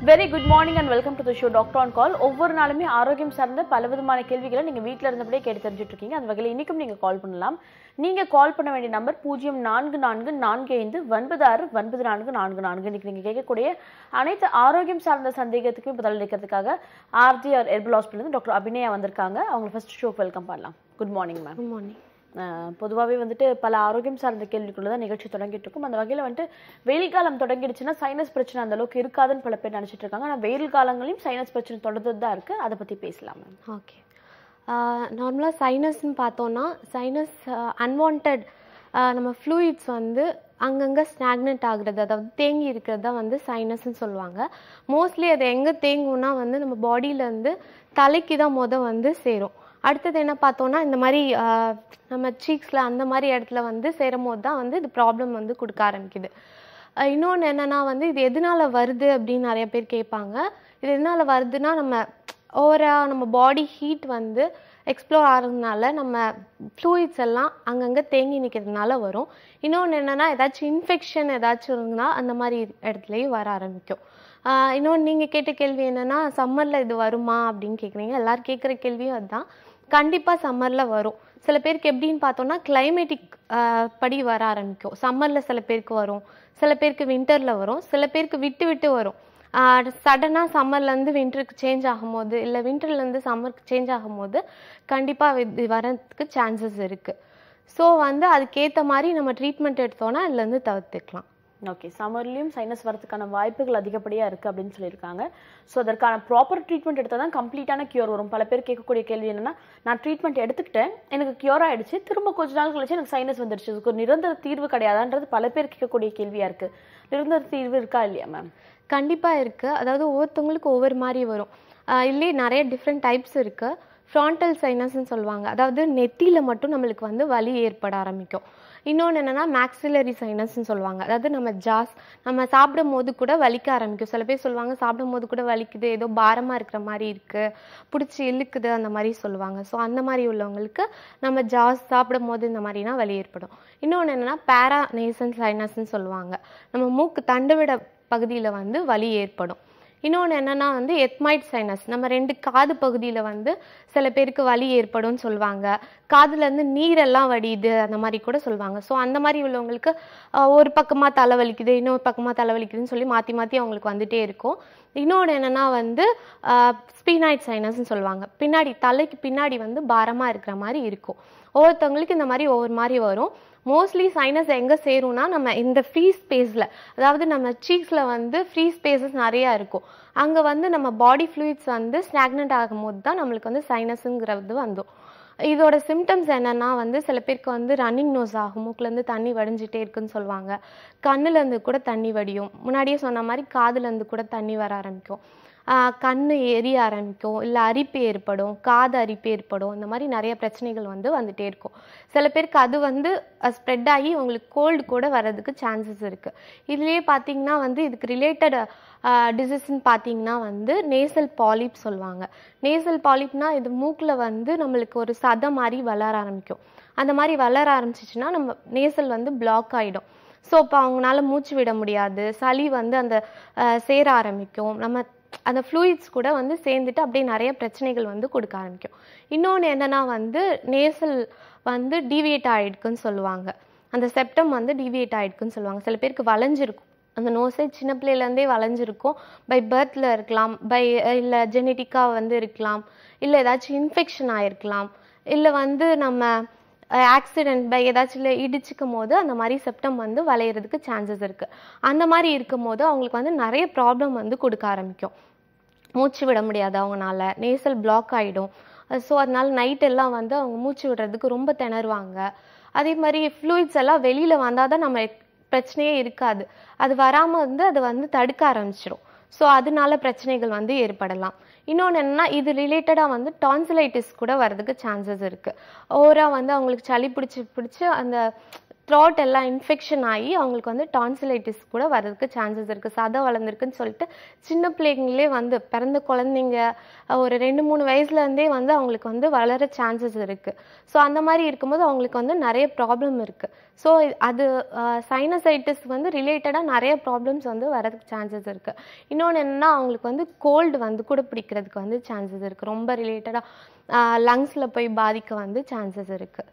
Very good morning and welcome to the show doctor on call ஒவ்வொரு நாளுமே ஆரோக்கியம் சார்ந்த பல விதமான கேள்விகளை நீங்கள் வீட்டில் இருந்தபடியே கேட்டு தெரிஞ்சுட்டு இருக்கீங்க அந்த வகையில் இன்றைக்கும் நீங்கள் கால் பண்ணலாம் நீங்கள் கால் பண்ண வேண்டிய நம்பர் பூஜ்ஜியம் நான்கு நான்கு நான்கு ஐந்து ஒன்பது ஆறு ஒன்பது நான்கு நான்கு நான்கு இன்னைக்கு நீங்கள் கேட்கக்கூடிய அனைத்து ஆரோக்கியம் சார்ந்த சந்தேகத்துக்கும் பதில் அளிக்கிறதுக்காக RGR herbal hospital doctor Abhinaya வந்திருக்காங்க அவங்க ஃபர்ஸ்ட் ஷோக்கு வெல்கம் பண்ணலாம் good morning ma'am good morning பொதுவாகவே வந்துட்டு பல ஆரோக்கியம் சார்ந்த கேள்விக்குள்ள தான் நிகழ்ச்சி தொடங்கிட்டு இருக்கும் அந்த வகையில் வந்துட்டு வெயில் காலம் தொடங்கிடுச்சுன்னா சைனஸ் பிரச்சனை அந்த அளவுக்கு இருக்காதுன்னு பல பேர் நினைச்சிட்டு இருக்காங்க ஆனால் வெயில் காலங்களையும் சைனஸ் பிரச்சனை தொடர்ந்து தான் இருக்கு அதை பத்தி பேசலாம் மேம் ஓகே நார்மலாக சைனஸ்னு பார்த்தோன்னா சைனஸ் அன்வான்ட் நம்ம ஃப்ளூயிட்ஸ் வந்து அங்கங்கே ஸ்டாக்னட் ஆகுறது அதாவது தேங்கி இருக்கிறது தான் வந்து சைனஸ்ன்னு சொல்லுவாங்க மோஸ்ட்லி அது எங்கே தேங்கும்னா வந்து நம்ம பாடியிலேருந்து தலைக்கு தான் முத வந்து சேரும் அடுத்தது என்ன பார்த்தோன்னா இந்த மாதிரி ஆஹ், நம்ம சீக்ஸில் அந்த மாதிரி இடத்துல வந்து சேரும் போது தான் வந்து இது ப்ராப்ளம் வந்து கொடுக்க ஆரம்பிக்குது இன்னொன்று என்னன்னா வந்து இது எதனால வருது அப்படின்னு நிறைய பேர் கேட்பாங்க இது எதனால வருதுன்னா நம்ம ஓவராக நம்ம பாடி ஹீட் வந்து எக்ஸ்ப்ளோர் ஆகிறதுனால நம்ம ஃப்ளூயிட்ஸ் எல்லாம் அங்கங்கே தேங்கி நிற்கிறதுனால வரும் இன்னொன்று என்னென்னா ஏதாச்சும் இன்ஃபெக்ஷன் ஏதாச்சும் இருந்தால் அந்த மாதிரி இடத்துலையும் வர ஆரம்பிக்கும் ஆஹ் இன்னொன்று நீங்கள் கேட்ட கேள்வி என்னென்னா சம்மரில் இது வருமா அப்படின்னு கேட்குறீங்க எல்லாரும் கேட்குற கேள்வியும் அதுதான் கண்டிப்பாக சம்மரில் வரும் சில பேருக்கு எப்படின்னு பார்த்தோன்னா கிளைமேட்டிக் படி வர ஆரம்பிக்கும் சம்மரில் சில பேருக்கு வரும் சில பேருக்கு வின்டரில் வரும் சில பேருக்கு விட்டு விட்டு வரும் சடனாக சம்மர்லேருந்து வின்டருக்கு சேஞ்ச் ஆகும்போது இல்லை வின்டர்லேருந்து சம்மருக்கு சேஞ்ச் ஆகும்போது கண்டிப்பாக இது வரதுக்கு சான்சஸ் இருக்குது ஸோ வந்து அதுக்கேற்ற மாதிரி நம்ம ட்ரீட்மெண்ட் எடுத்தோன்னா இதுலேருந்து தவிர்த்துக்கலாம் ஓகே சம்மர்லேயும் சைனஸ் வரதுக்கான வாய்ப்புகள் அதிகப்படியாக இருக்குது அப்படின்னு சொல்லியிருக்காங்க ஸோ அதற்கான ப்ராப்பர் ட்ரீட்மெண்ட் எடுத்தால் தான் கம்ப்ளீட்டான கியூர் வரும் பல பேர் கேட்கக்கூடிய கேள்வி என்னன்னா நான் ட்ரீட்மெண்ட் எடுத்துக்கிட்டேன் எனக்கு கியூர் ஆயிடுச்சு திரும்ப கொஞ்ச நாள் கழிச்சு எனக்கு சைனஸ் வந்துடுச்சு இதுக்கு ஒரு நிரந்தர தீர்வு கிடையாதான்றது பல பேர் கேட்கக்கூடிய கேள்வியாக இருக்குது நிரந்தர தீர்வு இருக்கா இல்லையா மேம் கண்டிப்பாக இருக்குது அதாவது ஒவ்வொருத்தவங்களுக்கு ஒவ்வொரு மாதிரி வரும் ஆஹ் இதுலயே நிறைய டிஃப்ரெண்ட் டைப்ஸ் இருக்குது ஃப்ரான்டல் சைனஸ்ன்னு சொல்லுவாங்க அதாவது நெத்தியில் மட்டும் நம்மளுக்கு வந்து வலி ஏற்பட ஆரம்பிக்கும் இன்னொன்று என்னென்னா மேக்ஸிலரி சைனஸ்ன்னு சொல்லுவாங்க அதாவது நம்ம ஜாஸ் நம்ம சாப்பிடும் போது கூட வலிக்க ஆரம்பிக்கும் சில பேர் சொல்லுவாங்க சாப்பிடும் போது கூட வலிக்குது ஏதோ பாரமாக இருக்கிற மாதிரி இருக்குது பிடிச்சி இழுக்குது அந்த மாதிரி சொல்லுவாங்க ஸோ அந்த மாதிரி உள்ளவங்களுக்கு நம்ம ஜாஸ் சாப்பிடும் போது இந்த மாதிரினா வலி ஏற்படும் இன்னொன்று என்னென்னா பேரா நேசன் சைனஸ்ன்னு சொல்லுவாங்க நம்ம மூக்கு தண்டுவிட பகுதியில் வந்து வலி ஏற்படும் இன்னொன்று என்னன்னா வந்து எத்மைட் சைனஸ் நம்ம ரெண்டு காது பகுதியில் வந்து சில பேருக்கு வலி ஏற்படும்னு சொல்லுவாங்க காதுலேருந்து நீரெல்லாம் வடியுது அந்த மாதிரி கூட சொல்லுவாங்க ஸோ அந்த மாதிரி உள்ளவங்களுக்கு ஆஹ், ஒரு பக்கமாக தலைவலிக்குது இன்னொரு பக்கமாக தலைவலிக்குதுன்னு சொல்லி மாற்றி மாற்றி அவங்களுக்கு வந்துட்டே இருக்கும் இன்னொன்று என்னன்னா வந்து ஸ்பீனாய்ட் சைனஸ்ன்னு சொல்லுவாங்க பின்னாடி தலைக்கு பின்னாடி வந்து பாரமாக இருக்கிற மாதிரி இருக்கும் ஒவ்வொருத்தவங்களுக்கு இந்த மாதிரி ஒவ்வொரு மாதிரி வரும் மோஸ்ட்லி சைனஸ் எங்கே சேரும்னா நம்ம இந்த ஃப்ரீ ஸ்பேஸில் அதாவது நம்ம சீக்ஸில் வந்து ஃப்ரீ ஸ்பேசஸ் நிறையா இருக்கும் அங்கே வந்து நம்ம பாடி ஃப்ளூயிட்ஸ் வந்து ஸ்டாக்னட் ஆகும்போது தான் நம்மளுக்கு வந்து சைனஸுங்கிறது வந்துடும் இதோட சிம்டம்ஸ் என்னன்னா வந்து சில பேருக்கு வந்து ரன்னிங் நோஸ் ஆகும் மூக்குலேருந்து தண்ணி வடிஞ்சிட்டே இருக்குன்னு சொல்லுவாங்க கண்ணுலேருந்து கூட தண்ணி வடியும் முன்னாடியே சொன்ன மாதிரி காதுலேருந்து கூட தண்ணி வர ஆரம்பிக்கும் ஆஹ் கண்ணு எரிய ஆரம்பிக்கும் இல்லை அரிப்பு ஏற்படும் காது அரிப்பு ஏற்படும் இந்த மாதிரி நிறைய பிரச்சனைகள் வந்து வந்துட்டே இருக்கும் சில பேருக்கு அது வந்து ஸ்ப்ரெட் ஆகி உங்களுக்கு கோல்டு கூட வர்றதுக்கு சான்சஸ் இருக்குது இதுலேயே பார்த்தீங்கன்னா வந்து இதுக்கு ரிலேட்டட் டிசீஸ்ன்னு பார்த்தீங்கன்னா வந்து நேசல் பாலிப் சொல்லுவாங்க நேசல் பாலிப்னா இது மூக்கில் வந்து நம்மளுக்கு ஒரு சதை மாதிரி வளர ஆரம்பிக்கும் அந்த மாதிரி வளர ஆரம்பிச்சிச்சுன்னா நம்ம நேசல் வந்து பிளாக் ஆகிடும் ஸோ இப்போ அவங்களால மூச்சு விட முடியாது சளி வந்து அந்த ஆஹ் சேர ஆரம்பிக்கும் நம்ம அந்த ஃப்ளூயிட்ஸ் கூட வந்து சேர்ந்துட்டு அப்படியே நிறைய பிரச்சனைகள் வந்து கொடுக்க ஆரம்பிக்கும் இன்னொன்று என்னன்னா வந்து நேசல் வந்து டீவியேட் ஆகிடுக்குன்னு சொல்லுவாங்க அந்த செப்டம் வந்து டீவியேட் ஆகிடுக்குன்னு சொல்லுவாங்க சில பேருக்கு வளைஞ்சிருக்கும் அந்த நோஸே சின்ன பிள்ளையிலேருந்தே வளைஞ்சிருக்கும் பை பர்த்தில் இருக்கலாம் பை இல்லை ஜெனட்டிக்காக வந்து இருக்கலாம் இல்லை ஏதாச்சும் இன்ஃபெக்ஷன் ஆயிருக்கலாம் இல்லை வந்து நம்ம ஆக்சிடென்ட் பை ஏதாச்சும் இல்லை இடிச்சுக்கும் போது அந்த மாதிரி செப்டம் வந்து வளையிறதுக்கு சான்சஸ் இருக்குது அந்த மாதிரி இருக்கும் போது அவங்களுக்கு வந்து நிறைய ப்ராப்ளம் வந்து கொடுக்க ஆரம்பிக்கும் மூச்சு விட முடியாது அவங்கனால நேசல் பிளாக் ஆகிடும் ஸோ அதனால நைட் எல்லாம் வந்து அவங்க மூச்சு விடுறதுக்கு ரொம்ப திணறுவாங்க அதே மாதிரி ஃப்ளூயிட்ஸ் எல்லாம் வெளியில் வந்தால் தான் நம்ம பிரச்சனையே இருக்காது அது வராமல் வந்து அதை வந்து தடுக்க ஆரம்பிச்சிடும் ஸோ அதனால பிரச்சனைகள் வந்து ஏற்படலாம் இன்னொன்று என்னன்னா இது ரிலேட்டடாக வந்து டான்சிலைட்டிஸ் கூட வர்றதுக்கு சான்சஸ் இருக்குது ஓவராக வந்து அவங்களுக்கு சளி பிடிச்சி பிடிச்சி அந்த த்ராட் எல்லாம் இன்ஃபெக்ஷன் ஆகி அவங்களுக்கு வந்து டான்சிலைட்டிஸ் கூட வர்றதுக்கு சான்சஸ் இருக்குது சதை வளர்ந்துருக்குன்னு சொல்லிட்டு சின்ன பிள்ளைங்களே வந்து பிறந்த குழந்தைங்க அஹ் ஒரு ரெண்டு மூணு வயசுலேருந்தே வந்து அவங்களுக்கு வந்து வளர சான்சஸ் இருக்குது ஸோ அந்த மாதிரி இருக்கும்போது அவங்களுக்கு வந்து நிறைய ப்ராப்ளம் இருக்குது ஸோ அது சைனசைட்டிஸ் வந்து ரிலேட்டடாக நிறைய ப்ராப்ளம்ஸ் வந்து வரதுக்கு சான்சஸ் இருக்குது இன்னொன்று என்னென்னா அவங்களுக்கு வந்து கோல்டு வந்து கூட பிடிக்கிறதுக்கு வந்து சான்சஸ் இருக்குது ரொம்ப ரிலேட்டடாக லங்ஸில் போய் பாதிக்க வந்து சான்சஸ் இருக்குது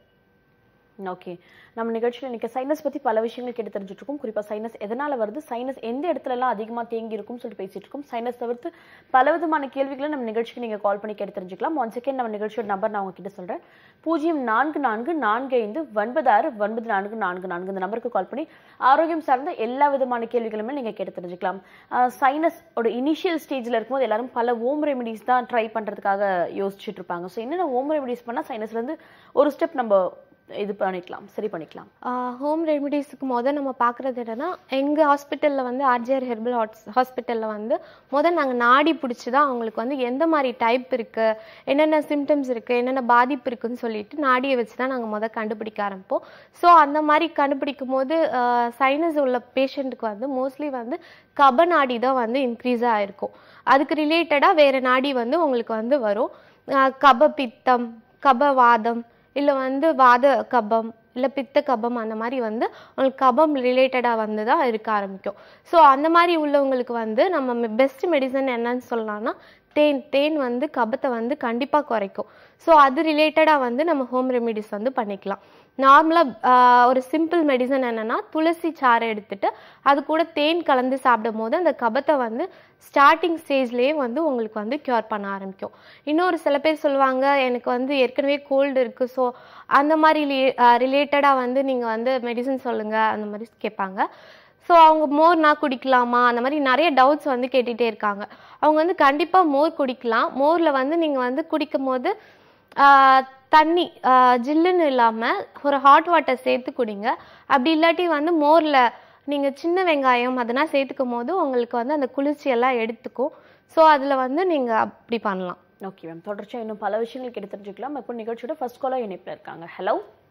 ஓகே நம்ம நிகழ்ச்சியில் இன்னைக்கு சைனஸ் பத்தி பல விஷயங்கள் கேட்டு தெரிஞ்சுட்டு இருக்கோம் குறிப்பா சைனஸ் எதனால வருது சைனஸ் எந்த இடத்துல எல்லாம் அதிகமா தேங்கி இருக்கும்னு சொல்லிட்டு பேசிட்டு இருக்கோம் சைனஸ் தவிர்த்து பல விதமான கேள்விகளை நம்ம நிகழ்ச்சிக்கு நீங்க கால் பண்ணி கேட்டு தெரிஞ்சுக்கலாம் ஒன் செகண்ட் நம்ம நிகழ்ச்சியோட நம்பர் நான் உங்ககிட்ட சொல்றேன் பூஜ்ஜியம் நான்கு நான்கு நான்கு ஐந்து ஒன்பது ஆறு ஒன்பது நான்கு நான்கு நான்கு இந்த நம்பருக்கு கால் பண்ணி ஆரோக்கியம் சார்ந்த எல்லா விதமான கேள்விகளுமே நீங்க கேட்டு தெரிஞ்சுக்கலாம் சைனஸ் ஓட இனிஷியல் ஸ்டேஜ்ல இருக்கும்போது எல்லாரும் பல ஹோம் ரெமிடிஸ் தான் ட்ரை பண்றதுக்காக யோசிச்சுட்டு இருப்பாங்க ஸோ என்னென்ன ஹோம் ரெமிடிஸ் பண்ணா சைனஸ்ல இருந்து ஒரு ஸ்டெப் நம்ம இது பண்ணிக்கலாம் சரி பண்ணிக்கலாம் ஹோம் ரெமிடிஸ்க்கு மொதல் நம்ம பார்க்குறது என்னன்னா எங்கள் ஹாஸ்பிட்டலில் வந்து ஆர்ஜிஆர் ஹெர்பல் ஹாஸ்பிட்டலில் வந்து முதல் நாங்கள் நாடி பிடிச்சி தான் அவங்களுக்கு வந்து எந்த மாதிரி டைப் இருக்குது என்னென்ன சிம்டம்ஸ் இருக்குது என்னென்ன பாதிப்பு இருக்குன்னு சொல்லிட்டு நாடியை வச்சு தான் நாங்கள் முதல் கண்டுபிடிக்க ஆரம்பிப்போம் ஸோ அந்த மாதிரி கண்டுபிடிக்கும் போது சைனஸ் உள்ள பேஷண்ட்டுக்கு வந்து மோஸ்ட்லி வந்து கப நாடி தான் வந்து இன்க்ரீஸ் ஆகிருக்கும் அதுக்கு ரிலேட்டடாக வேறு நாடி வந்து உங்களுக்கு வந்து வரும் அஹ் கப பித்தம் கபவாதம் இல்லை வந்து வாத கபம் இல்லை பித்த கபம் அந்த மாதிரி வந்து உங்களுக்கு கபம் ரிலேட்டடாக வந்து தான் இருக்க ஆரம்பிக்கும் ஸோ அந்த மாதிரி உள்ளவங்களுக்கு வந்து நம்ம பெஸ்ட் மெடிசன் என்னன்னு சொல்லலாம்னா தேன் தேன் வந்து கபத்தை வந்து கண்டிப்பாக குறைக்கும் ஸோ அது ரிலேட்டடாக வந்து நம்ம ஹோம் ரெமிடிஸ் வந்து பண்ணிக்கலாம் நார்மலாக ஒரு சிம்பிள் மெடிசன் என்னென்னா துளசி சாறை எடுத்துட்டு அது கூட தேன் கலந்து சாப்பிடும் போது அந்த கபத்தை வந்து ஸ்டார்டிங் ஸ்டேஜ்லேயே வந்து உங்களுக்கு வந்து க்யூர் பண்ண ஆரம்பிக்கும் இன்னொரு சில பேர் சொல்லுவாங்க எனக்கு வந்து ஏற்கனவே கோல்டு இருக்குது ஸோ அந்த மாதிரி ரிலேட்டடாக வந்து நீங்கள் வந்து மெடிசன் சொல்லுங்கள் அந்த மாதிரி கேட்பாங்க ஸோ அவங்க மோர் நான் குடிக்கலாமா அந்த மாதிரி நிறைய டவுட்ஸ் வந்து கேட்டுகிட்டே இருக்காங்க அவங்க வந்து கண்டிப்பாக மோர் குடிக்கலாம் மோரில் வந்து நீங்கள் வந்து குடிக்கும் போது ஆஹ், தண்ணி ஆஹ், ஜில்லுன்னு இல்லாமல் ஒரு ஹாட் வாட்டர் சேர்த்து குடிங்க அப்படி இல்லாட்டி வந்து மோரில் நீங்கள் சின்ன வெங்காயம் அதெல்லாம் சேர்த்துக்கும் போது உங்களுக்கு வந்து அந்த குளிர்ச்சியெல்லாம் எடுத்துக்கும் ஸோ அதில் வந்து நீங்கள் அப்படி பண்ணலாம் ஓகே மேம் தொடர்ச்சியா இன்னும் பல விஷயங்கள் கேட்டு தெரிஞ்சுக்கலாம் இப்போ நிகழ்ச்சியோட ஃபர்ஸ்ட் காலர் இணைப்பில் இருக்காங்க ஹலோ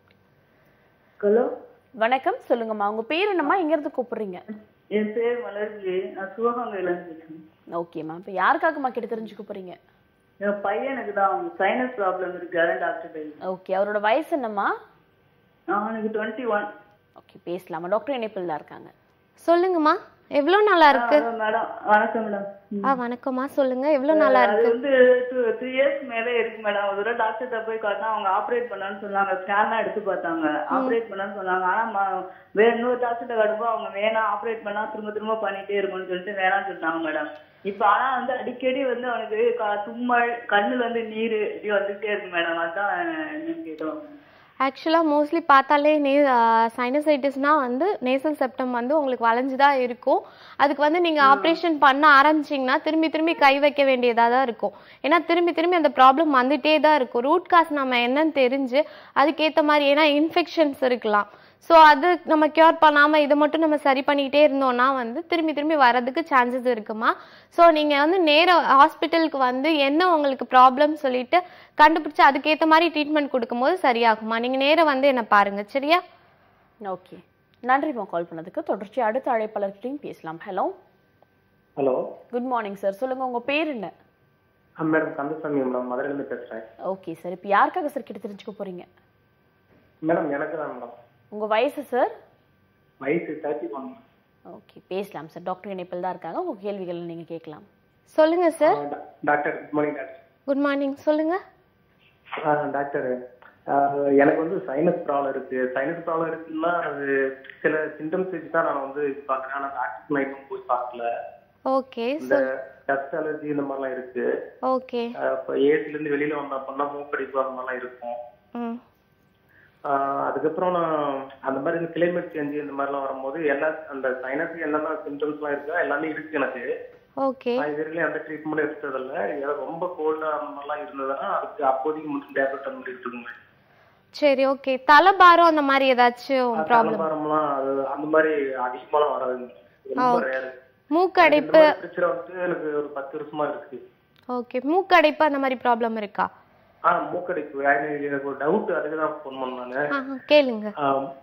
ஹலோ வணக்கம் சொல்லுங்கம்மா உங்க பேர் என்னம்மா எங்க இருந்து கூப்பிடுறீங்க என் பேர் மலர்விழி நான் சிவகங்கையில இருந்து பேசுறேன் ஓகேம்மா இப்போ யாருக்காகம்மா கேட்டு தெரிஞ்சுக்க போறீங்க என் பையனுக்கு தான் சைனஸ் ப்ராப்ளம் இருக்கு அதான் டாக்டர் போய் ஓகே அவரோட வயசு என்னம்மா அவனுக்கு டுவெண்ட்டி ஒன் ஓகே பேசலாமா டாக்டர் இணைப்பில் தான் இருக்காங்க சொல்லுங்கம்மா எவ்வளோ நல்லா இருக்கு மேடம் வணக்கம் மேடம் ஆ வணக்கம்மா சொல்லுங்க எவ்வளோ நல்லா அது இருக்கு வந்து த்ரீ இயர்ஸ் மேலே இருக்கு மேடம் ஒரு தடவை டாக்டர்கிட்ட போய் காட்டினா அவங்க ஆப்ரேட் பண்ணான்னு சொன்னாங்க ஸ்கேன்லாம் எடுத்து பார்த்தாங்க ஆப்ரேட் பண்ணான்னு சொன்னாங்க ஆனா ம- வேற இன்னொரு டாக்டர்கிட்ட காட்டுப்போ அவங்க வேணாம் ஆப்ரேட் பண்ணா திரும்ப திரும்ப பண்ணிட்டே இருக்கும்னு சொல்லிட்டு வேணாம்னு சொல்லிட்டாங்க மேடம் இப்ப ஆனா வந்து அடிக்கடி வந்து அவனுக்கு க- தும்மல் கண்ணுல இருந்து நீர் இப்படி வந்துட்டே இருக்கு மேடம் அதான் என்னன்னு கேட்டோம் ஆக்சுவலாக மோஸ்ட்லி பார்த்தாலே நே சைனசைட்டிஸ்னால் வந்து நேசல் செப்டம் வந்து உங்களுக்கு வளைஞ்சு தான் இருக்கும் அதுக்கு வந்து நீங்கள் ஆப்ரேஷன் பண்ண ஆரம்பிச்சிங்கன்னா திரும்பி திரும்பி கை வைக்க வேண்டியதாக தான் இருக்கும் ஏன்னா திரும்பி திரும்பி அந்த ப்ராப்ளம் வந்துட்டே தான் இருக்கும் ரூட் காஸ் நம்ம என்னன்னு தெரிஞ்சு அதுக்கேற்ற மாதிரி ஏன்னா இன்ஃபெக்ஷன்ஸ் இருக்கலாம் ஸோ அது நம்ம க்யூர் பண்ணாமல் இதை மட்டும் நம்ம சரி பண்ணிக்கிட்டே இருந்தோம்னா வந்து திரும்பி திரும்பி வரதுக்கு சான்சஸ் இருக்குமா ஸோ நீங்கள் வந்து நேர ஹாஸ்பிட்டலுக்கு வந்து என்ன உங்களுக்கு ப்ராப்ளம் சொல்லிட்டு கண்டுபிடிச்சு அதுக்கேற்ற மாதிரி ட்ரீட்மெண்ட் கொடுக்கும்போது சரியாகுமா நீங்கள் நேரா வந்து என்ன பாருங்க சரியா ஓகே நன்றிம்மா கால் பண்ணதுக்கு தொடர்ச்சி அடுத்த அழைப்பாளர்கிட்டையும் பேசலாம் hello hello good morning sir சொல்லுங்க உங்க பேர் என்ன மேடம் கந்தசாமி மேடம் மதுரையிலேருந்து பேசுகிறேன் ஓகே சார் இப்போ யாருக்காக சார் கிட்ட தெரிஞ்சுக்க போறீங்க மேடம் எனக்கு தான் மேடம் உங்க வயசு சார் வயசு தேர்ட்டி ஒன் ஓகே பேசலாம் சார் டாக்டர் இணைப்பில் தான் இருக்காங்க உங்க கேள்விகளை நீங்க கேட்கலாம் சொல்லுங்க sir doctor good morning doctor good morning சொல்லுங்க ஆ, டாக்டர் ஆ, எனக்கு வந்து சைனஸ் ப்ராப்ளம் இருக்கு சைனஸ் ப்ராப்ளம் இருக்குன்னா அது சில சிம்டம்ஸ் வச்சு தான் நான் வந்து இது பார்க்குறேன் ஆனால் டாக்டர் நைட்டும் போய் பார்க்கல ஓகே இந்த டஸ்ட் அலர்ஜி இந்த மாதிரிலாம் இருக்கு ஓகே ஆ, இப்போ ஏசிலேருந்து வெளியில வந்த அப்படின்னா மூக்கடிப்பு அந்த மாதிரிலாம் இருக்கும் ம் ஆ, அதுக்கப்புறம் நான் அந்த மாதிரி இந்த கிளைமேட் சேஞ்ச் இந்த மாதிரிலாம் வரும்போது எல்லா அந்த சைனஸுக்கு என்னென்ன சிம்டம்ஸ்லாம் இருக்கோ எல்லாமே இருக்கு எனக்கு ஓகே நான் இது வரைக்கும் எந்த ட்ரீட்மெண்ட் எடுத்ததில்ல ஏதோ ரொம்ப கோல்டா அந்த மாதிரிலாம் இருந்ததுன்னா அதுக்கு அப்போதைக்கு மட்டும் டேப்லெட் அந்த மாதிரி எடுத்துக்கோங்க சரி ஓகே தலைபாரம் அந்த மாதிரி ஏதாச்சும் ப்ராப்ளம் தலைபாரம்லாம் அது அந்த மாதிரி அதிகமாலாம் வராதுங்க ரொம்ப ரேரு மூக்கடைப்பு பிரச்சனை வந்து எனக்கு ஒரு பத்து வருஷமா இருக்கு ஓகே மூக்கடைப்பு அந்த மாதிரி ப்ராப்ளம் இருக்கா ஆ மூக்கடைப்பு எனக்கு எனக்கு ஒரு டவுட் அதுக்கு தான் ஃபோன் பண்ணாங்க ஆ கேளுங்க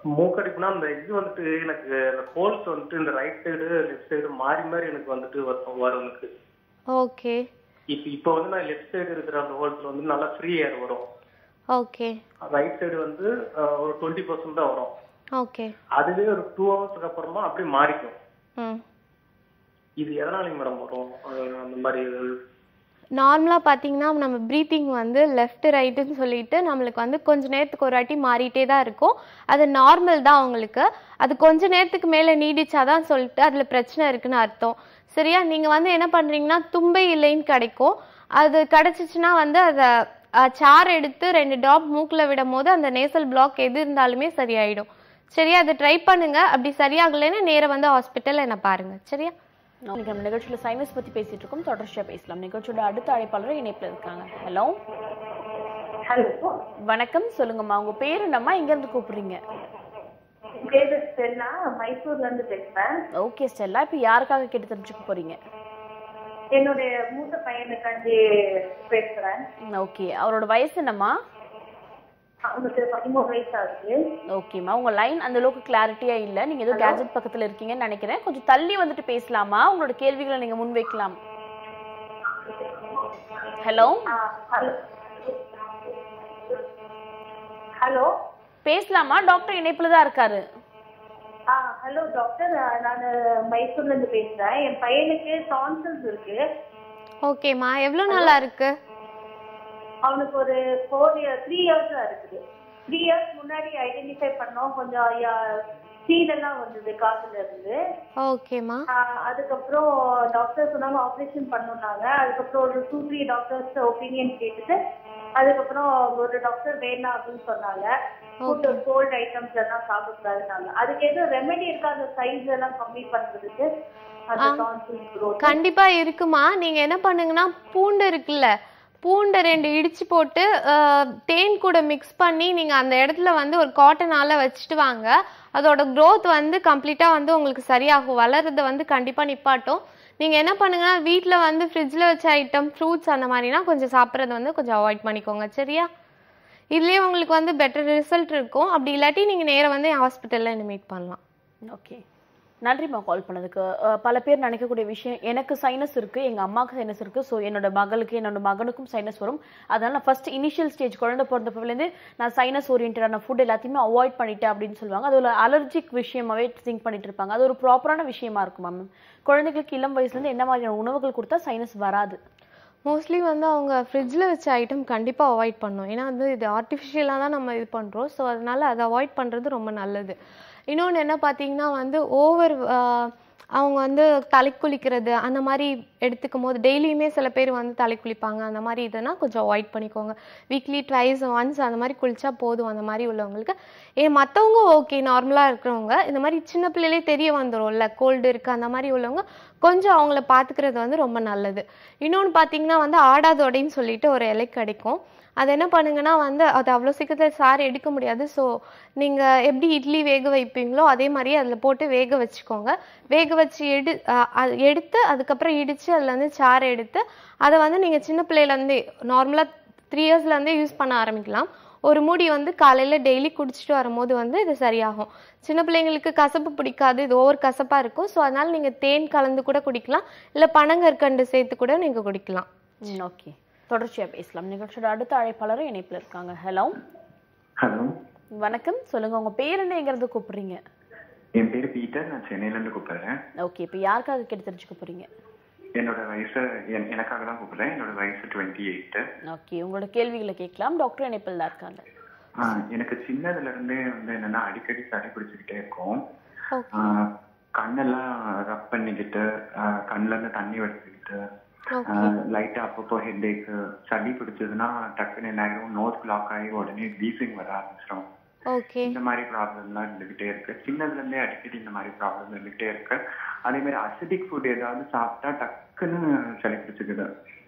மூக்கடிப்புனா அந்த இது வந்துட்டு எனக்கு அந்த ஹோல்ஸ் வந்துட்டு இந்த ரைட் சைடு லெஃப்ட் சைடு மாறி மாறி எனக்கு வந்துட்டு வரும் வரும் எனக்கு ஓகே இப்போ இப்போ வந்து நான் லெஃப்ட் சைடு இருக்கிற அந்த ஹோல்ஸ்ல வந்து நல்லா ஃப்ரீ ஏர் வரும் ஓகே ரைட் சைடு வந்து அஹ், ஒரு டுவெண்ட்டி பர்சன்ட் தான் வரும் ஓகே அதுவே ஒரு டூ ஹவர்ஸ்க்கு அப்புறமா அப்படியே மாறிக்கும் ம் இது எதனாலங்க மேடம் வரும் அஹ், அந்த மாதிரி நார்மலாக பார்த்தீங்கன்னா நம்ம ப்ரீத்திங் வந்து லெஃப்ட் ரைட்டுன்னு சொல்லிட்டு நம்மளுக்கு வந்து கொஞ்ச நேரத்துக்கு ஒரு வாட்டி மாறிட்டே தான் இருக்கும் அது நார்மல் தான் அவங்களுக்கு அது கொஞ்ச நேரத்துக்கு மேலே நீடிச்சாதான் சொல்லிட்டு அதில் பிரச்சனை இருக்குன்னு அர்த்தம் சரியா நீங்கள் வந்து என்ன பண்ணுறீங்கன்னா தும்பை இலைன்னு கிடைக்கும் அது கிடச்சிச்சின்னா வந்து அதை சாறு எடுத்து ரெண்டு டாப் மூக்கில் விடும் போது அந்த நேசல் பிளாக் எது இருந்தாலுமே சரியாயிடும் சரியா அதை ட்ரை பண்ணுங்க அப்படி சரியாகலைன்னா நேரா வந்து ஹாஸ்பிட்டல் என்ன பாருங்க சரியா இன்னைக்கு நம்ம நிகழ்ச்சியில சைனஸ் பத்தி பேசிட்டு இருக்கோம் தொடர்ச்சியா பேசலாம் நிகழ்ச்சியோட அடுத்த அழைப்பாளர் இணைப்புல இருக்காங்க ஹலோ ஹலோ வணக்கம் சொல்லுங்கம்மா உங்க பேர் என்னம்மா எங்க இருந்து கூப்பிடுறீங்க பேரு ஸ்டெல்லா மைசூர்ல இருந்து பேசுறேன் ஓகே ஸ்டெல்லா இப்போ யாருக்காக கேட்டு தெரிஞ்சுக்க போறீங்க என்னுடைய மூத்த பையனுக்காண்டி பேசுறேன் ஓகே அவரோட வயசு என்னம்மா அவனுக்கு பதிமூணு வயசு ஆகுது ஓகேம்மா உங்க லைன் அந்த அளவுக்கு கிளாரிட்டியா இல்ல நீங்க ஏதோ கேஜெட் பக்கத்துல இருக்கீங்கன்னு நினைக்கிறேன் கொஞ்சம் தள்ளி வந்துட்டு பேசலாமா உங்களோட கேள்விகளை நீங்க முன்வைக்கலாம் ஹலோ ஆ, ஹலோ ஹலோ பேசலாமா டாக்டர் இணைப்புல தான் இருக்காரு ஆ ஹலோ டாக்டர் நான் மைசூர்ல இருந்து பேசுறேன் என் பையனுக்கு டான்சல்ஸ் இருக்கு ஓகேம்மா எவ்வளோ நல்லா இருக்கு அவனுக்கு ஒரு ஃபோர் இயர் த்ரீ இயர்ஸா இருக்குது த்ரீ இயர்ஸ் முன்னாடி ஐடென்டிஃபை பண்ணோம் கொஞ்சம் சீடெல்லாம் வந்தது காதுல இருந்து ஓகேம்மா ஆஹ் அதுக்கப்புறம் டாக்டர் சொன்னாங்க ஆப்ரேஷன் பண்ணணும்னாங்க அதுக்கப்புறம் ஒரு டூ த்ரீ டாக்டர்ஸ் ஒப்பீனியன் கேட்டுட்டு அதுக்கப்புறம் ஒரு டாக்டர் வேண்டாம் அப்படின்னு சொன்னாங்க ஃபுட் கோல்ட் ஐட்டம்ஸ் எல்லாம் சாப்பிடக்கூடாதுனாங்க அதுக்கு எதுவும் ரெமெடி இருக்கா அந்த சைஸ் எல்லாம் கம்மி பண்றதுக்கு அந்த டான்சில் growth கண்டிப்பா இருக்குமா நீங்க என்ன பண்ணுங்கன்னா பூண்டு இருக்குல்ல பூண்டை ரெண்டு இடிச்சு போட்டு ஆஹ், தேன் கூட மிக்ஸ் பண்ணி நீங்க அந்த இடத்துல வந்து ஒரு காட்டனால வச்சுட்டு வாங்க அதோட growth வந்து கம்ப்ளீட்டா வந்து உங்களுக்கு சரியாகும் வளர்றத வந்து கண்டிப்பா நிப்பாட்டும் நீங்க என்ன பண்ணுங்கன்னா வீட்ல வந்து ஃப்ரிட்ஜ்ல வச்ச ஐட்டம் ஃப்ரூட்ஸ் அந்த மாதிரினா கொஞ்சம் சாப்பிட்றத வந்து கொஞ்சம் அவாய்ட் பண்ணிக்கோங்க சரியா இதுலயே உங்களுக்கு வந்து பெட்டர் ரிசல்ட் இருக்கும் அப்படி இல்லாட்டி நீங்க நேரா வந்து ஹாஸ்பிட்டல்ல என்ன மீட் பண்ணலாம் ஓகே நன்றிம்மா கால் பண்ணதுக்கு அஹ், பல பேர் நினைக்கக்கூடிய விஷயம் எனக்கு சைனஸ் இருக்கு எங்க அம்மாவுக்கு சைனஸ் இருக்கு ஸோ என்னோட மகளுக்கு என்னோட மகனுக்கும் சைனஸ் வரும் அதனால நான் ஃபர்ஸ்ட் இனிஷியல் ஸ்டேஜ் குழந்தை பிறந்தப்பலேருந்து நான் சைனஸ் ஓரியன்டான ஃபுட் எல்லாத்தையுமே அவாய்ட் பண்ணிட்டேன் அப்படின்னு சொல்லுவாங்க அது ஒரு அலர்ஜிக் விஷயமாவே திங்க் பண்ணிட்டு இருப்பாங்க அது ஒரு ப்ராப்பரான விஷயமா இருக்குமா மேம் குழந்தைகளுக்கு இளம் வயசுல இருந்து என்ன மாதிரியான உணவுகள் கொடுத்தா சைனஸ் வராது மோஸ்ட்லி வந்து அவங்க ஃப்ரிட்ஜில் வச்ச ஐட்டம் கண்டிப்பாக அவாய்ட் பண்ணணும் ஏன்னா வந்து இது ஆர்டிஃபிஷியலாக தான் நம்ம இது பண்ணுறோம் ஸோ அதனால அதை அவாய்ட் பண்ணுறது ரொம்ப நல்லது இன்னொன்று என்ன பார்த்தீங்கன்னா வந்து ஓவர் அவங்க வந்து தலை குளிக்கிறது அந்த மாதிரி எடுத்துக்கும் போது டெய்லியுமே சில பேர் வந்து தலை குளிப்பாங்க அந்த மாதிரி இதனா கொஞ்சம் அவாய்ட் பண்ணிக்கோங்க வீக்லி ட்வைஸ் ஒன்ஸ் அந்த மாதிரி குளிச்சா போதும் அந்த மாதிரி உள்ளவங்களுக்கு ஏ மற்றவங்க ஓகே நார்மலாக இருக்கிறவங்க இந்த மாதிரி சின்ன பிள்ளையிலே தெரிய வந்துரும்ல கோல்டு இருக்குது அந்த மாதிரி உள்ளவங்க கொஞ்சம் அவங்கள பார்த்துக்கிறது வந்து ரொம்ப நல்லது இன்னொன்று பார்த்தீங்கன்னா வந்து ஆடாதொடைன்னு சொல்லிட்டு ஒரு இலை கிடைக்கும் அது என்ன பண்ணுங்கன்னா வந்து அது அவ்வளோ சீக்கிரத்தில் சாறு எடுக்க முடியாது ஸோ நீங்கள் எப்படி இட்லி வேக வைப்பீங்களோ அதே மாதிரி அதில் போட்டு வேக வச்சுக்கோங்க வேக வச்சு எடு அஹ் அது எடுத்து அதுக்கப்புறம் இடித்து அதில் வந்து சாறு எடுத்து அதை வந்து நீங்கள் சின்ன பிள்ளையிலேருந்தே நார்மலாக த்ரீ இயர்ஸ்லேருந்தே யூஸ் பண்ண ஆரம்பிக்கலாம் ஒரு மூடி வந்து காலையில் டெய்லி குடிச்சிட்டு வரும்போது வந்து இது சரியாகும் சின்ன பிள்ளைங்களுக்கு கசப்பு பிடிக்காது இது ஓவர் கசப்பாக இருக்கும் ஸோ அதனால் நீங்கள் தேன் கலந்து கூட குடிக்கலாம் இல்லை பனங்கற்கண்டு சேர்த்து கூட நீங்கள் குடிக்கலாம் ஓகே தொடர்ச்சியா பேசலாம் நிகழ்ச்சியோட அடுத்த அழைப்பாளரும் இணைப்புல இருக்காங்க ஹலோ ஹலோ வணக்கம் சொல்லுங்க உங்க பேர் என்ன எங்கிறது கூப்பிடுறீங்க என் பேர் பீட்டர் நான் சென்னையில இருந்து கூப்பிடுறேன் ஓகே இப்போ யாருக்காக கேட்டு தெரிஞ்சுக்க போறீங்க என்னோட வயசு என்- எனக்காக தான் கூப்பிடுறேன் என்னோட வயசு டுவெண்ட்டி எயிட் ஓகே உங்களோட கேள்விகளை கேட்கலாம் டாக்டர் இணைப்பில் தான் இருக்காங்க எனக்கு சின்னதுல இருந்தே வந்து என்னன்னா அடிக்கடி சளி பிடிச்சிக்கிட்டே இருக்கும் ஓகே ஆஹ் கண்ணெல்லாம் ரப் பண்ணிக்கிட்டு ஆஹ் கண்ணுல இருந்து தண்ணி வடிச்சுக்கிட்டு ஓகே லைட்டா அப்பப்போ ஹெட் சளி பிடிச்சதுன்னா டக்குன்னு என்ன ஆயிரும் நோஸ் பிளாக் ஆகி உடனே வீசிங் வர ஆரம்பிச்சிடும் ஓகே இந்த மாதிரி ப்ராப்ளம்லாம் இருந்துகிட்டே இருக்கு சின்னதுல இருந்தே அடிக்கடி இந்த மாதிரி ப்ராப்ளம் இருந்துகிட்டே இருக்கு அதே மாதிரி அசிடிக் ஃபுட் ஏதாவது சாப்பிட்டா டக்குன்னு சளி பிடிச்சிக்குது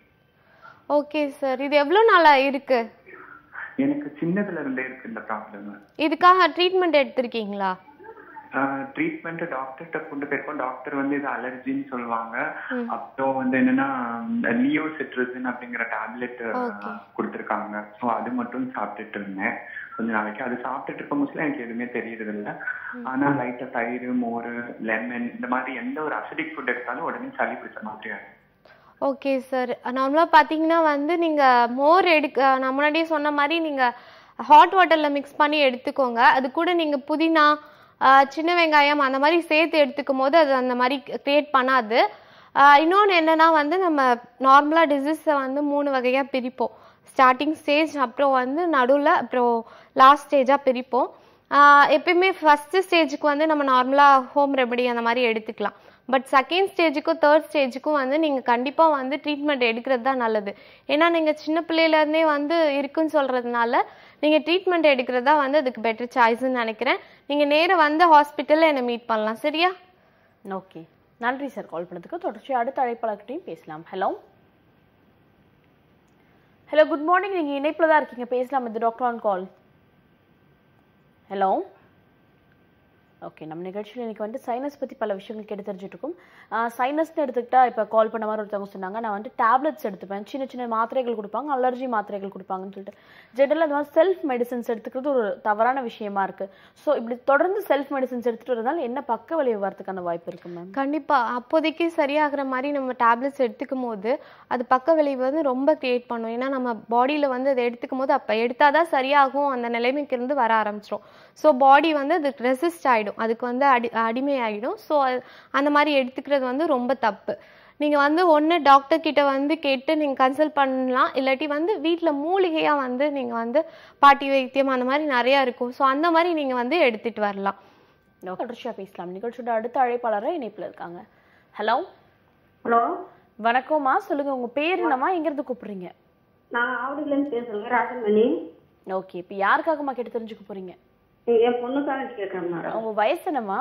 ஓகே சார் இது எவ்வளோ நாளா இருக்கு எனக்கு சின்னதுல இருந்தே இருக்கு இந்த ப்ராப்ளம் இதுக்காக ட்ரீட்மெண்ட் எடுத்திருக்கீங்களா ட்ரீட்மெண்ட் டாக்டர்கிட்ட கொண்டு போயிருக்கோம் டாக்டர் வந்து இது அலர்ஜின்னு சொல்லுவாங்க அப்புறம் வந்து என்னன்னா லியோ சிட்ரசின் அப்படிங்கிற டேப்லெட் Okay. கொடுத்துருக்காங்க ஸோ அது மட்டும் சாப்பிட்டுட்டு இருந்தேன் கொஞ்ச நாளைக்கு அது சாப்பிட்டுட்டு இருக்கும் போதுல எனக்கு எதுவுமே தெரியறது இல்ல ஆனா லைட்டா தயிர் மோர் லெமன் இந்த மாதிரி எந்த ஒரு அசிடிக் ஃபுட் எடுத்தாலும் உடனே சளி பிடிச்ச மாதிரி ஆயிடும் ஓகே சார் நார்மலாக பார்த்தீங்கன்னா வந்து நீங்கள் மோர் எடுக்க நான் முன்னாடியே சொன்ன மாதிரி நீங்கள் ஹாட் வாட்டரில் மிக்ஸ் பண்ணி எடுத்துக்கோங்க அது கூட நீங்கள் புதினா ஆ, சின்ன வெங்காயம் அந்த மாதிரி சேர்த்து எடுத்துக்கும் போது அது அந்த மாதிரி க்ரியேட் பண்ணாது இன்னொன்று என்னன்னா வந்து நம்ம நார்மலாக டிசீஸை வந்து மூணு வகையாக பிரிப்போம் ஸ்டார்டிங் ஸ்டேஜ் அப்புறம் வந்து நடுவில் அப்புறம் லாஸ்ட் ஸ்டேஜாக பிரிப்போம் ஆஹ் எப்பயுமே ஃபஸ்ட்டு ஸ்டேஜுக்கு வந்து நம்ம நார்மலாக ஹோம் ரெமெடி அந்த மாதிரி எடுத்துக்கலாம் பட் செகண்ட் ஸ்டேஜுக்கும் தேர்ட் ஸ்டேஜுக்கும் வந்து நீங்கள் கண்டிப்பாக வந்து ட்ரீட்மெண்ட் எடுக்கிறது தான் நல்லது ஏன்னா நீங்கள் சின்ன பிள்ளையிலேருந்தே வந்து இருக்குன்னு சொல்கிறதுனால நீங்கள் ட்ரீட்மெண்ட் எடுக்கிறது தான் வந்து அதுக்கு பெட்டர் சாய்ஸ்ன்னு நினைக்கிறேன் நீங்கள் நேரா வந்து ஹாஸ்பிட்டலில் என்னை மீட் பண்ணலாம் சரியா ஓகே நன்றி சார் கால் பண்ணதுக்கு தொடர்ச்சி அடுத்த அழைப்பாளர்கிட்டையும் பேசலாம் ஹலோ ஹலோ குட் மார்னிங் நீங்கள் இணைப்பில் தான் இருக்கீங்க பேசலாம் இது doctor on call hello okay நம்ம நிகழ்ச்சியில் இன்னைக்கு வந்து சைனஸ் பற்றி பல விஷயங்கள் கேட்டு தெரிஞ்சுட்டு இருக்கோம் சைனஸ்னு எடுத்துக்கிட்டா இப்போ கால் பண்ண மாதிரி ஒருத்தவங்க சொன்னாங்க நான் வந்து டேப்லெட்ஸ் எடுத்துப்பேன் சின்ன சின்ன மாத்திரைகள் கொடுப்பாங்க அலர்ஜி மாத்திரைகள் கொடுப்பாங்கன்னு சொல்லிட்டு ஜென்ரலாக இந்த மாதிரி செல்ஃப் மெடிசன்ஸ் எடுத்துக்கிறது ஒரு தவறான விஷயமா இருக்கு ஸோ இப்படி தொடர்ந்து செல்ஃப் மெடிசன்ஸ் எடுத்துட்டு வரதால என்ன பக்க விளைவு வரதுக்கான வாய்ப்பு இருக்கு மேம் கண்டிப்பா அப்போதைக்கு சரியாகிற மாதிரி நம்ம டேப்லெட்ஸ் எடுத்துக்கும் போது அது பக்க விளைவு வந்து ரொம்ப கிரியேட் பண்ணும் ஏன்னா நம்ம பாடியில வந்து அதை எடுத்துக்கும் போது அப்போ எடுத்தாதான் சரியாகும் அந்த நிலைமைக்கு இருந்து வர ஆரம்பிச்சிடும் ஸோ பாடி வந்து அதுக்கு ரெசிஸ்ட் ஆயிடும் அதுக்கு வந்து அடி அடிமை ஆயிடும் ஸோ அந்த மாதிரி எடுத்துக்கிறது வந்து ரொம்ப தப்பு நீங்கள் வந்து ஒன்று டாக்டர் கிட்ட வந்து கேட்டு நீங்கள் கன்சல்ட் பண்ணலாம் இல்லாட்டி வந்து வீட்டில் மூலிகையாக வந்து நீங்கள் வந்து பாட்டி வைத்தியம் அந்த மாதிரி நிறையா இருக்கும் ஸோ அந்த மாதிரி நீங்கள் வந்து எடுத்துட்டு வரலாம் தொடர்ச்சியா பேசலாம் நிகழ்ச்சியோட அடுத்த அழைப்பாளரை இணைப்புல இருக்காங்க ஹலோ ஹலோ வணக்கம்மா சொல்லுங்க உங்க பேர் என்னம்மா எங்க இருந்து கூப்பிடுறீங்க நான் ஆவடியிலேருந்து பேசுறேங்க ராஜமணி ஓகே இப்போ யாருக்காகம்மா கேட்டு தெரிஞ்சுக்க போறீங்க என் பொண்ணுக்காக கேட்குறேன் மேடம் உங்க வயசு என்னம்மா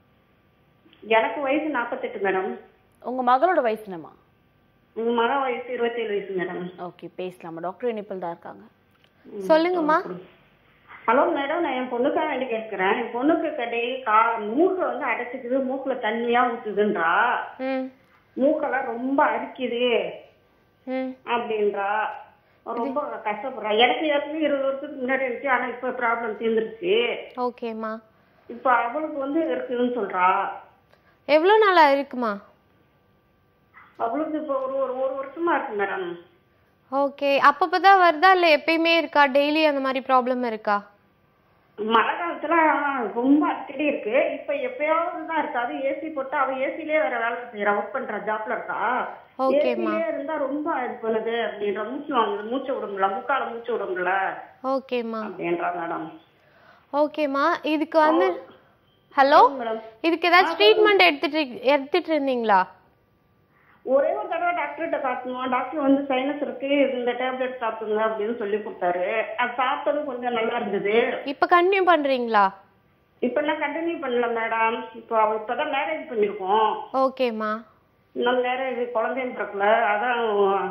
எனக்கு வயசு நாற்பத்தெட்டு மேடம் உங்க மகளோட வயசு என்னம்மா உங்க மக வயசு இருபத்தேழு வயசு மேடம் ஓகே பேசலாமா டாக்டர் இணைப்பில் தான் இருக்காங்க சொல்லுங்கம்மா ஹலோ மேடம் நான் என் பொண்ணுக்காக வேண்டி கேட்குறேன் என் பொண்ணுக்கு டெய்லி கா மூக்கு வந்து அடைச்சிக்குது மூக்குல தண்ணியா ஊத்துதுன்றா ம் மூக்கெல்லாம் ரொம்ப அரிக்குது ம் அப்படின்றா ரொம்ப கஷ்டப்படுறா எனக்கு ஏற்கனவே இருபது வருஷத்துக்கு முன்னாடி இருந்துச்சு ஆனா இப்ப ப்ராப்ளம் தீர்ந்துருச்சு ஓகேம்மா இப்ப அவளுக்கு வந்து இருக்குதுன்னு சொல்றா எவ்வளோ நாளா இருக்குமா அவளுக்கு இப்ப ஒரு ஒரு ஒரு வருஷமா இருக்கு மேடம் ஓகே அப்பப்போ தான் வருதா இல்லை எப்பயுமே இருக்கா டெய்லி அந்த மாதிரி ப்ராப்ளம் இருக்கா மழை காலத்துல ரொம்ப அடிக்கடி இருக்கு இப்ப எப்பயாவது தான் இருக்கு அது ஏசி போட்டு அவ ஏசிலேயே வேற வேலை செய்யறா ஒர்க் பண்ற ஜாப்ல இருக்கா ஓகேம்மா. ஏசிலே இருந்தா ரொம்ப இது பண்ணுது அப்படின்ற மூச்சு வாங்குது மூச்சு விட முடியல முக்கால மூச்சு விட முடியல ஓகேம்மா அப்படின்றா மேடம் ஓகேம்மா இதுக்கு வந்து ஹலோ மேடம் இதுக்கு ஏதாச்சும் ட்ரீட்மெண்ட் எடுத்துட்டு எடுத்துட்டு இருந்தீங்களா ஒரே ஒரு தடவை டாக்டர்கிட்ட காட்டணும் டாக்டர் வந்து சைனஸ் இருக்கு இந்த டேப்லெட் சாப்பிடுங்க அப்படின்னு சொல்லி கொடுத்தாரு அது சாப்பிட்டதும் கொஞ்சம் நல்லா இருந்தது இப்போ கண்டினியூ பண்றீங்களா இப்ப எல்லாம் கண்டினியூ பண்ணல மேடம் இப்போ அவ இப்பதான் மேரேஜ் பண்ணிருக்கோம் ஓகேம்மா இன்னும் மேரேஜ் குழந்தையும் பிறக்கல அதான்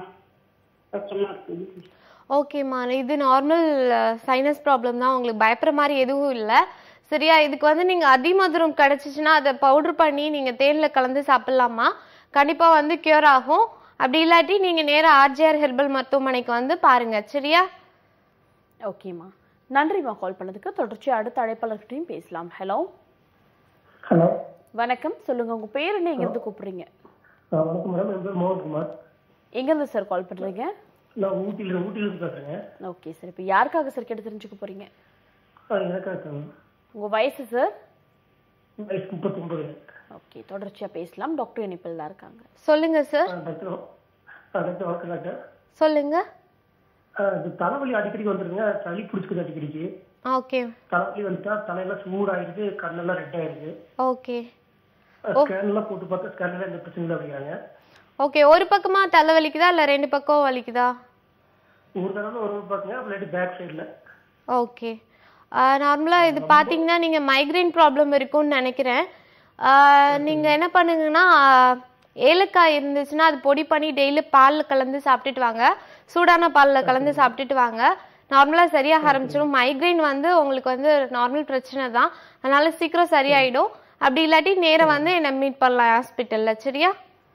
கஷ்டமா இருக்கு ஓகேம்மா இது நார்மல் சைனஸ் ப்ராப்ளம் தான் உங்களுக்கு பயப்படுற மாதிரி எதுவும் இல்லை சரியா இதுக்கு வந்து நீங்கள் அதிமதுரம் கிடச்சிச்சின்னா அதை பவுடர் பண்ணி நீங்கள் தேனில் கலந்து சாப்பிட்லாமா கண்டிப்பாக வந்து க்யூர் ஆகும் அப்படி இல்லாட்டி நீங்கள் நேராக ஆர்ஜிஆர் ஹெர்பல் மருத்துவமனைக்கு வந்து பாருங்க சரியா ஓகேம்மா நன்றிம்மா கால் பண்ணதுக்கு தொடர்ச்சி அடுத்த அழைப்பாளர்கிட்டையும் பேசலாம் ஹலோ ஹலோ வணக்கம் சொல்லுங்க உங்க பேர் என்ன எங்க இருந்து கூப்பிடுறீங்க வணக்கம் மேடம் என் பேர் மோகன்குமார் எங்க இருந்து சார் கால் பண்றீங்க நான் ஊட்டியில் ஊட்டியிலிருந்து பேசுறேங்க ஓகே சார் இப்போ யாருக்காக சார் கேட்டு தெரிஞ்சுக்க போறீங்க ஆ, எனக்கா இருக்காங்க உங்க வயசு சார் வயசு முப்பத்தொம்பது ஓகே தொடர்ச்சியா பேசலாம் டாக்டர் இணைப்பில் தான் இருக்காங்க சொல்லுங்க சார் டாக்டர் ஆ, டாக்டர் வணக்கம் டாக்டர் சொல்லுங்க ஆ, இது தலைவலி அடிக்கடி வந்துருங்க சளி பிடிச்சிக்குது அடிக்கடிக்கு ஓகே தலைவலி வந்துட்டா தலையெல்லாம் சூடாயிருது கண்ணெல்லாம் ரெட் ஆயிருது ஓகே ஸ்கேன் எல்லாம் போட்டு பார்த்தா ஸ்கேன்ல எந்த பிரச்சனை இல்லை அப்படிங்கிறாங்க ஓகே ஒரு பக்கமா தலை வலிக்குதா இல்லை ரெண்டு பக்கம் வலிக்குதா ஒரு தடவை ஒரு பாருங்க அப்புறம் பேக் சைடில் ஓகே நார்மலாக இது பார்த்தீங்கன்னா நீங்கள் மைக்ரைன் ப்ராப்ளம் இருக்கும்னு நினைக்கிறேன் ஆஹ் நீங்க என்ன பண்ணுங்கன்னா ஆஹ் ஏலக்காய் இருந்துச்சுன்னா அது பொடி பண்ணி டெய்லி பாலில் கலந்து சாப்பிட்டுட்டு வாங்க சூடான பாலில் கலந்து சாப்பிட்டுட்டு வாங்க நார்மலாக சரியாக ஆரம்பிச்சிடும் மைக்ரைன் வந்து உங்களுக்கு வந்து நார்மல் பிரச்சனை தான் அதனால சீக்கிரம் சரியாயிடும் அப்படி இல்லாட்டி நேரா வந்து என்னை மீட் பண்ணலாம் ஹாஸ்பிட்டல்ல சரியா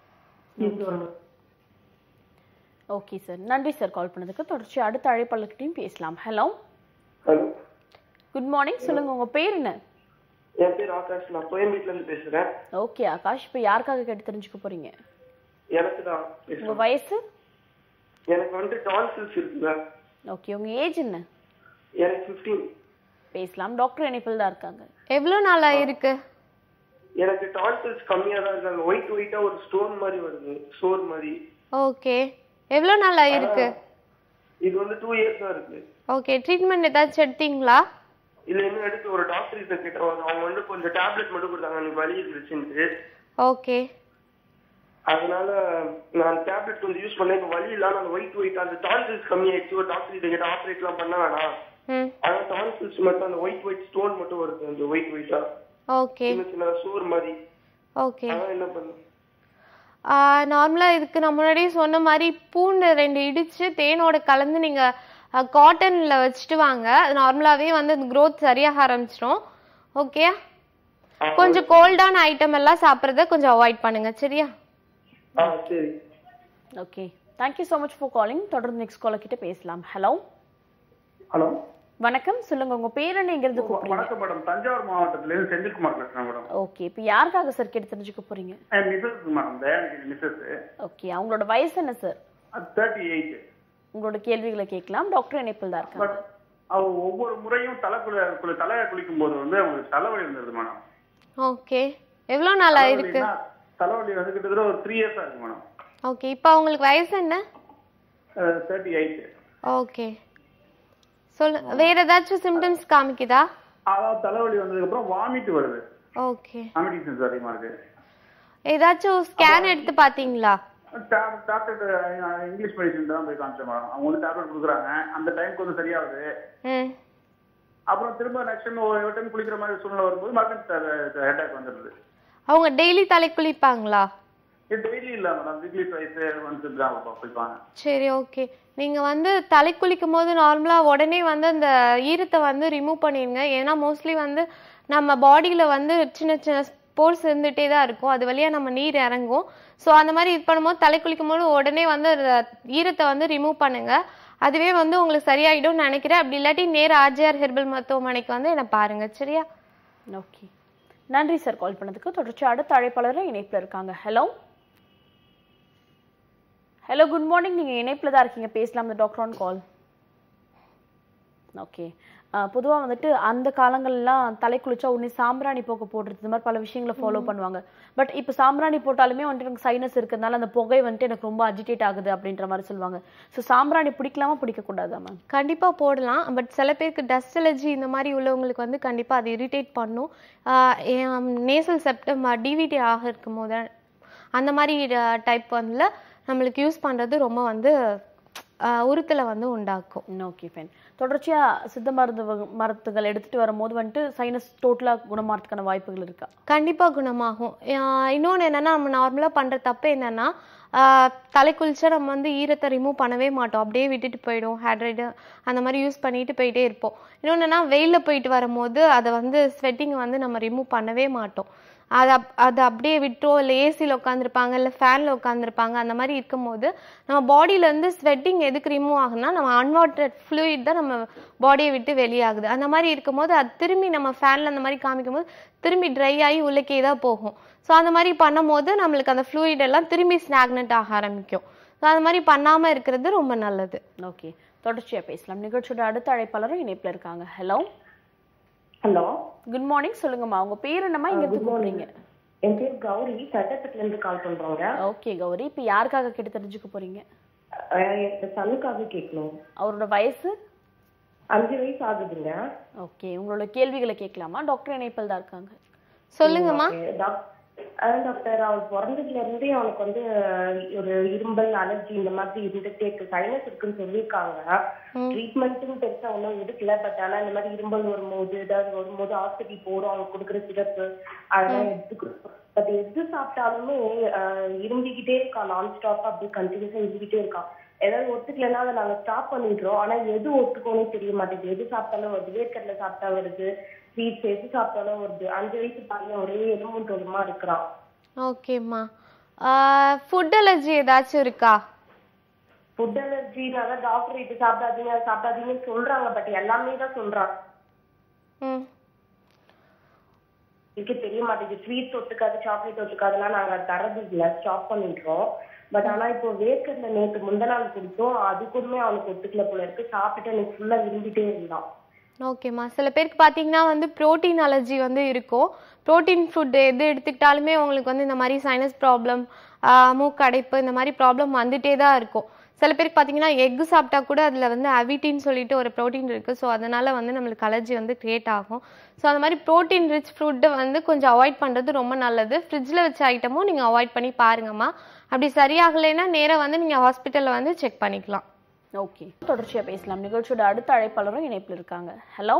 ஓகே சார் நன்றி சார் கால் பண்ணதுக்கு தொடர்ச்சி அடுத்த அழைப்பாளர்கிட்டையும் பேசலாம் ஹலோ ஹலோ குட் மார்னிங் சொல்லுங்க உங்க பேர் என்ன என் பேர் ஆகாஷ் நான் கோயம்பேட்ல இருந்து பேசுறேன் ஓகே ஆகாஷ் இப்போ யாருக்காக கேட்டு தெரிஞ்சுக்க போறீங்க எனக்கு தான் உங்க பேசுறேன் வயசு எனக்கு வந்து டான்சில்ஸ் இருக்குல்ல ஓகே உங்க ஏஜ் என்ன எனக்கு ஃபிஃப்டீன் பேசலாம் டாக்டர் இணைப்பில் தான் இருக்காங்க எவ்வளோ நாளா இருக்கு எனக்கு டான்சில்ஸ் கம்மியா தான் இருக்காங்க ஒயிட் ஒயிட்டா ஒரு ஸ்டோன் மாதிரி வருது ஸ்டோர் மாதிரி ஓகே எவ்வளோ நாளா இருக்கு இது வந்து டூ இயர்ஸ் தான் இருக்கு ஓகே ட்ரீட்மெண்ட் ஏதாச்சும் எடுத்தீங்களா இல்ல இன்னும் எடுத்து ஒரு டாக்டர் கிட்ட கேட்டோம் அவங்க வந்து கொஞ்சம் டேப்லெட் மட்டும் கொடுத்தாங்க எனக்கு வலி இருந்துச்சுன்ட்டு ஓகே அதனால நான் டேப்லெட் கொஞ்சம் யூஸ் பண்ணேன் இப்ப வலி இல்லாம அந்த ஒயிட் ஒயிட் அந்த டான்சில்ஸ் கம்மியாயிடுச்சு ஒரு டாக்டர் கிட்ட கேட்ட ஆப்ரேட்லாம் பண்ண வேணாம் ம் ஆனா டான்சில்ஸ் மட்டும் அந்த ஒயிட் ஒயிட் ஸ்டோன் மட்டும் வருது அந்த ஒயிட் ஒயிட்டா ஓகே சின்ன சின்ன சோர் மாதிரி ஓகே அதான் என்ன பண்ணு நார்மலாக இதுக்கு நான் முன்னாடியே சொன்ன மாதிரி பூண்டு ரெண்டு இடித்து தேனோட கலந்து நீங்கள் காட்டனில் வச்சுட்டு வாங்க அது நார்மலாகவே வந்து அந்த க்ரோத் சரியாக ஆரம்பிச்சிடும் ஓகே கொஞ்சம் கோல்டான ஐட்டம் எல்லாம் சாப்பிட்றத கொஞ்சம் அவாய்ட் பண்ணுங்க சரியா ஆ சரி okay thank you so much for calling தொடர்ந்து நெக்ஸ்ட் காலர் கிட்ட பேசலாம் ஹலோ ஹலோ வணக்கம் சொல்லுங்க உங்க பேர் என்ன எங்க இருந்து கூப்பிடுறீங்க வணக்கம் மேடம் தஞ்சாவூர் மாவட்டத்துல இருந்து செந்தில்குமார் பேசுறேன் மேடம் ஓகே இப்போ யாருக்காக சார் கேட்டு தெரிஞ்சுக்க போறீங்க என் missus madam Dayanidhi missus okay அவங்களோட வயசு என்ன சார் தேர்ட்டி எயிட் உங்களோட கேள்விகளை கேட்கலாம் டாக்டர் இணைப்பில் தான் இருக்காங்க பட் அவ ஒவ்வொரு முறையும் தலை குளி குளி- தலையை குளிக்கும் போது வந்து அவங்களுக்கு தலைவலி இருந்தது மேடம் ஓகே எவ்வளோ நாளா இருக்கு தலைவலின்னா, தலைவலி வந்து கிட்டத்தட்ட ஒரு த்ரீ இயர்ஸா இருக்கு மேடம் ஓகே இப்போ அவங்களுக்கு வயசு என்ன தேர்ட்டி எயிட் ஓகே சொல்லு வேற ஏதாச்சும் சிம்டம்ஸ் காமிக்குதா அதாவது தலைவலி வந்ததுக்கு அப்புறம் வாமிட் வருது ஓகே வாமிட்டிங் சென்ஸ் அதிகமா இருக்கு ஏதாச்சும் ஸ்கேன் எடுத்து பார்த்தீங்களா டாக்டர் இங்கிலீஷ் மெடிசன் தான் போய் காமிச்சேன் மேடம் அவங்க வந்து டேப்லெட் கொடுக்குறாங்க அந்த டைம்க்கு வந்து சரியாகுது ம் அப்புறம் திரும்ப நெக்ஸ்ட் டைம் ஒரு டைம் குளிக்கிற மாதிரி சூழ்நிலை வரும்போது மறுபடியும் ஹெட் வந்துடுது அவங்க டெய்லி தலை குளிப்பாங்களா இது டெய்லி இல்ல மேடம் வீக்லி ட்வைஸ் ஒன்ஸ் தான் குளிப்பாங்க சரி ஓகே நீங்கள் வந்து தலை குளிக்கும் போது நார்மலாக உடனே வந்து அந்த ஈரத்தை வந்து ரிமூவ் பண்ணிடுங்க ஏன்னா மோஸ்ட்லி வந்து நம்ம பாடியில் வந்து சின்ன சின்ன ஸ்போர்ஸ் இருந்துகிட்டே தான் இருக்கும் அது வழியாக நம்ம நீர் இறங்கும் ஸோ அந்த மாதிரி இது பண்ணும்போது தலை குளிக்கும் போது உடனே வந்து அந்த ஈரத்தை வந்து ரிமூவ் பண்ணுங்க அதுவே வந்து உங்களுக்கு சரியாயிடும்னு நினைக்கிறேன் அப்படி இல்லாட்டி நேர ஆர்ஜிஆர் ஹெர்பல் மருத்துவமனைக்கு வந்து என்னை பாருங்க சரியா ஓகே நன்றி சார் கால் பண்ணதுக்கு தொடர்ச்சி அடுத்த அழைப்பாளர் இணைப்பில் இருக்காங்க ஹலோ ஹலோ குட் மார்னிங் நீங்கள் இணைப்பில் தான் இருக்கீங்க பேசலாம் இந்த டாக்டர் ஆன் கால் ஓகே பொதுவாக வந்துட்டு அந்த காலங்கள்லாம் தலை குளிச்சா உடனே சாம்பிராணி போக்க போடுறது இந்த மாதிரி பல விஷயங்களை ஃபாலோ பண்ணுவாங்க பட் இப்போ சாம்பிராணி போட்டாலுமே வந்துட்டு எனக்கு சைனஸ் இருக்கிறதுனால அந்த புகை வந்துட்டு எனக்கு ரொம்ப அஜிடேட் ஆகுது அப்படின்ற மாதிரி சொல்லுவாங்க ஸோ சாம்பிராணி பிடிக்கலாமா பிடிக்கக்கூடாதா மேம் கண்டிப்பாக போடலாம் பட் சில பேருக்கு டஸ்ட் அலர்ஜி இந்த மாதிரி உள்ளவங்களுக்கு வந்து கண்டிப்பாக அது இரிட்டேட் பண்ணும் நேசல் செப்டம் டிவிடி ஆக இருக்கும் போது அந்த மாதிரி டைப் வந்து நம்மளுக்கு யூஸ் பண்ணுறது ரொம்ப வந்து ஆஹ் உறுத்தலை வந்து உண்டாக்கும் ஓகே ஃபைன் தொடர்ச்சியாக சித்த மருந்து வகு- மருந்துகள் எடுத்துட்டு வரும்போது வந்துட்டு சைனஸ் டோட்டலாக குணமாறதுக்கான வாய்ப்புகள் இருக்கா கண்டிப்பாக குணமாகும் இன்னொன்று என்னென்னா நம்ம நார்மலாக பண்ணுற தப்பு என்னென்னா ஆஹ் தலை குளிச்சா நம்ம வந்து ஈரத்தை ரிமூவ் பண்ணவே மாட்டோம் அப்படியே விட்டுட்டு போயிடும் ஹேட்ரைடு அந்த மாதிரி யூஸ் பண்ணிட்டு போயிட்டே இருப்போம் இன்னொன்று என்னன்னா வெயிலில் போயிட்டு வரும்போது அதை வந்து ஸ்வெட்டிங் வந்து நம்ம ரிமூவ் பண்ணவே மாட்டோம் அதை அப் அதை அப்படியே விட்டோம் இல்லை ஏசியில் உட்காந்துருப்பாங்க இல்லை ஃபேனில் உட்காந்துருப்பாங்க அந்த மாதிரி இருக்கும்போது நம்ம பாடியிலேருந்து ஸ்வெட்டிங் எதுக்கு ரிமூவ் ஆகுதுன்னா நம்ம அன்வான்ட் ஃப்ளூயிட் தான் நம்ம பாடியை விட்டு வெளியாகுது அந்த மாதிரி இருக்கும்போது அது திரும்பி நம்ம ஃபேனில் அந்த மாதிரி காமிக்கும்போது திரும்பி ட்ரை ஆகி உள்ளக்கே தான் போகும் ஸோ அந்த மாதிரி பண்ணும்போது நம்மளுக்கு அந்த ஃப்ளூயிட் எல்லாம் திரும்பி ஸ்நாக்னட் ஆக ஆரம்பிக்கும் ஸோ அந்த மாதிரி பண்ணாமல் இருக்கிறது ரொம்ப நல்லது ஓகே தொடர்ச்சியாக பேசலாம் நிகழ்ச்சியோட அடுத்த அழைப்பாளரும் இணைப்பில் இருக்காங்க ஹலோ ஹலோ குட் மார்னிங் சொல்லுங்கம்மா உங்க பேர் என்னம்மா இங்க இருந்து கூப்பிடுறீங்க என் பேர் கௌரி சட்டத்துல இருந்து கால் பண்றோங்க ஓகே கௌரி இப்போ யாருக்காக கேட்டு தெரிஞ்சுக்க போறீங்க அஹ் என் சனுக்காக கேட்கணும் அவரோட வயசு அஞ்சு வயசு ஆகுதுங்க ஓகே உங்களோட கேள்விகளை கேட்கலாமா டாக்டர் இணைப்பில் தான் இருக்காங்க சொல்லுங்கம்மா Okay, doc- அதான் டாக்டர் அவன் பிறந்ததுல இருந்தே அவனுக்கு வந்து அஹ், ஒரு இரும்பல் அலர்ஜி இந்த மாதிரி இருந்துட்டே இருக்கு சைனஸ் இருக்குன்னு சொல்லியிருக்காங்க ட்ரீட்மெண்ட்டும் பெருசா ஒன்றும் எடுக்கல பட் ஆனா இந்த மாதிரி இரும்பல் வரும்போது ஏதாவது வரும்போது ஹாஸ்பிட்டல் போறோம் அவங்க கொடுக்குற சிறப்பு அதெல்லாம் எடுத்துக்கிறோம் பட் எது சாப்பிட்டாலுமே அஹ், இரும்பிக்கிட்டே இருக்கான் நான் ஸ்டாப் அப்படி கண்டினியூஸா இருந்துகிட்டே இருக்கான் ஏதாவது ஒத்துக்கலைன்னா அதை நாங்க ஸ்டாப் பண்ணிடுறோம் ஆனா எது ஒத்துக்கணும்னு தெரிய மாட்டேங்குது எது சாப்பிட்டாலும் வருது வேர்க்கடலை சாப்பிட்டா வருது ஸ்வீட்ஸ் எது சாப்பிட்டாலும் வருது அஞ்சு வயசு பையன் ஒரே எலும்பும் தோலுமா இருக்கிறான் ஓகேம்மா ஃபுட் அலர்ஜி ஏதாச்சும் இருக்கா ஃபுட் அலர்ஜினால டாக்டர் இது சாப்பிடாதீங்க அது சாப்பிடாதீங்கன்னு சொல்றாங்க பட் எல்லாமே தான் சொல்றாங்க ம் எனக்கு தெரிய மாட்டேங்குது ஸ்வீட்ஸ் ஒத்துக்காது சாக்லேட் ஒத்துக்காதுலாம் நாங்க தரது இல்ல ஸ்டாப் பண்ணிடுறோம் பட் ஆனா இப்போ வேர்க்கடலை நேத்து முந்த நாள் குடிச்சோம் அதுக்குமே அவனுக்கு ஒத்துக்கல போல இருக்கு சாப்பிட்டு எனக்கு ஃபுல்லா விரும்பிட்டே இருந்தான் ஓகேம்மா சில பேருக்கு பார்த்தீங்கன்னா வந்து ப்ரோட்டீன் அலர்ஜி வந்து இருக்கும் ப்ரோட்டீன் ஃபுட் எது எடுத்துக்கிட்டாலுமே உங்களுக்கு வந்து இந்த மாதிரி சைனஸ் ப்ராப்ளம் மூக்கடைப்பு இந்த மாதிரி ப்ராப்ளம் வந்துட்டே தான் இருக்கும் சில பேருக்கு பார்த்தீங்கன்னா எக் சாப்பிட்டா கூட அதில் வந்து அவிட்டின்னு சொல்லிட்டு ஒரு ப்ரோட்டீன் இருக்குது ஸோ அதனால் வந்து நம்மளுக்கு அலர்ஜி வந்து க்ரியேட் ஆகும் ஸோ அந்த மாதிரி ப்ரோட்டீன் ரிச் ஃபுட்டை வந்து கொஞ்சம் அவாய்ட் பண்ணுறது ரொம்ப நல்லது ஃப்ரிட்ஜில் வச்ச ஐட்டமும் நீங்கள் அவாய்ட் பண்ணி பாருங்கம்மா அப்படி சரியாகலைன்னா நேராக வந்து நீங்கள் ஹாஸ்பிட்டலில் வந்து செக் பண்ணிக்கலாம் ஓகே தொடர்ச்சியா பேசலாம் நிகழ்ச்சியோட அடுத்த அழைப்பாளரும் இணைப்பில் இருக்காங்க ஹலோ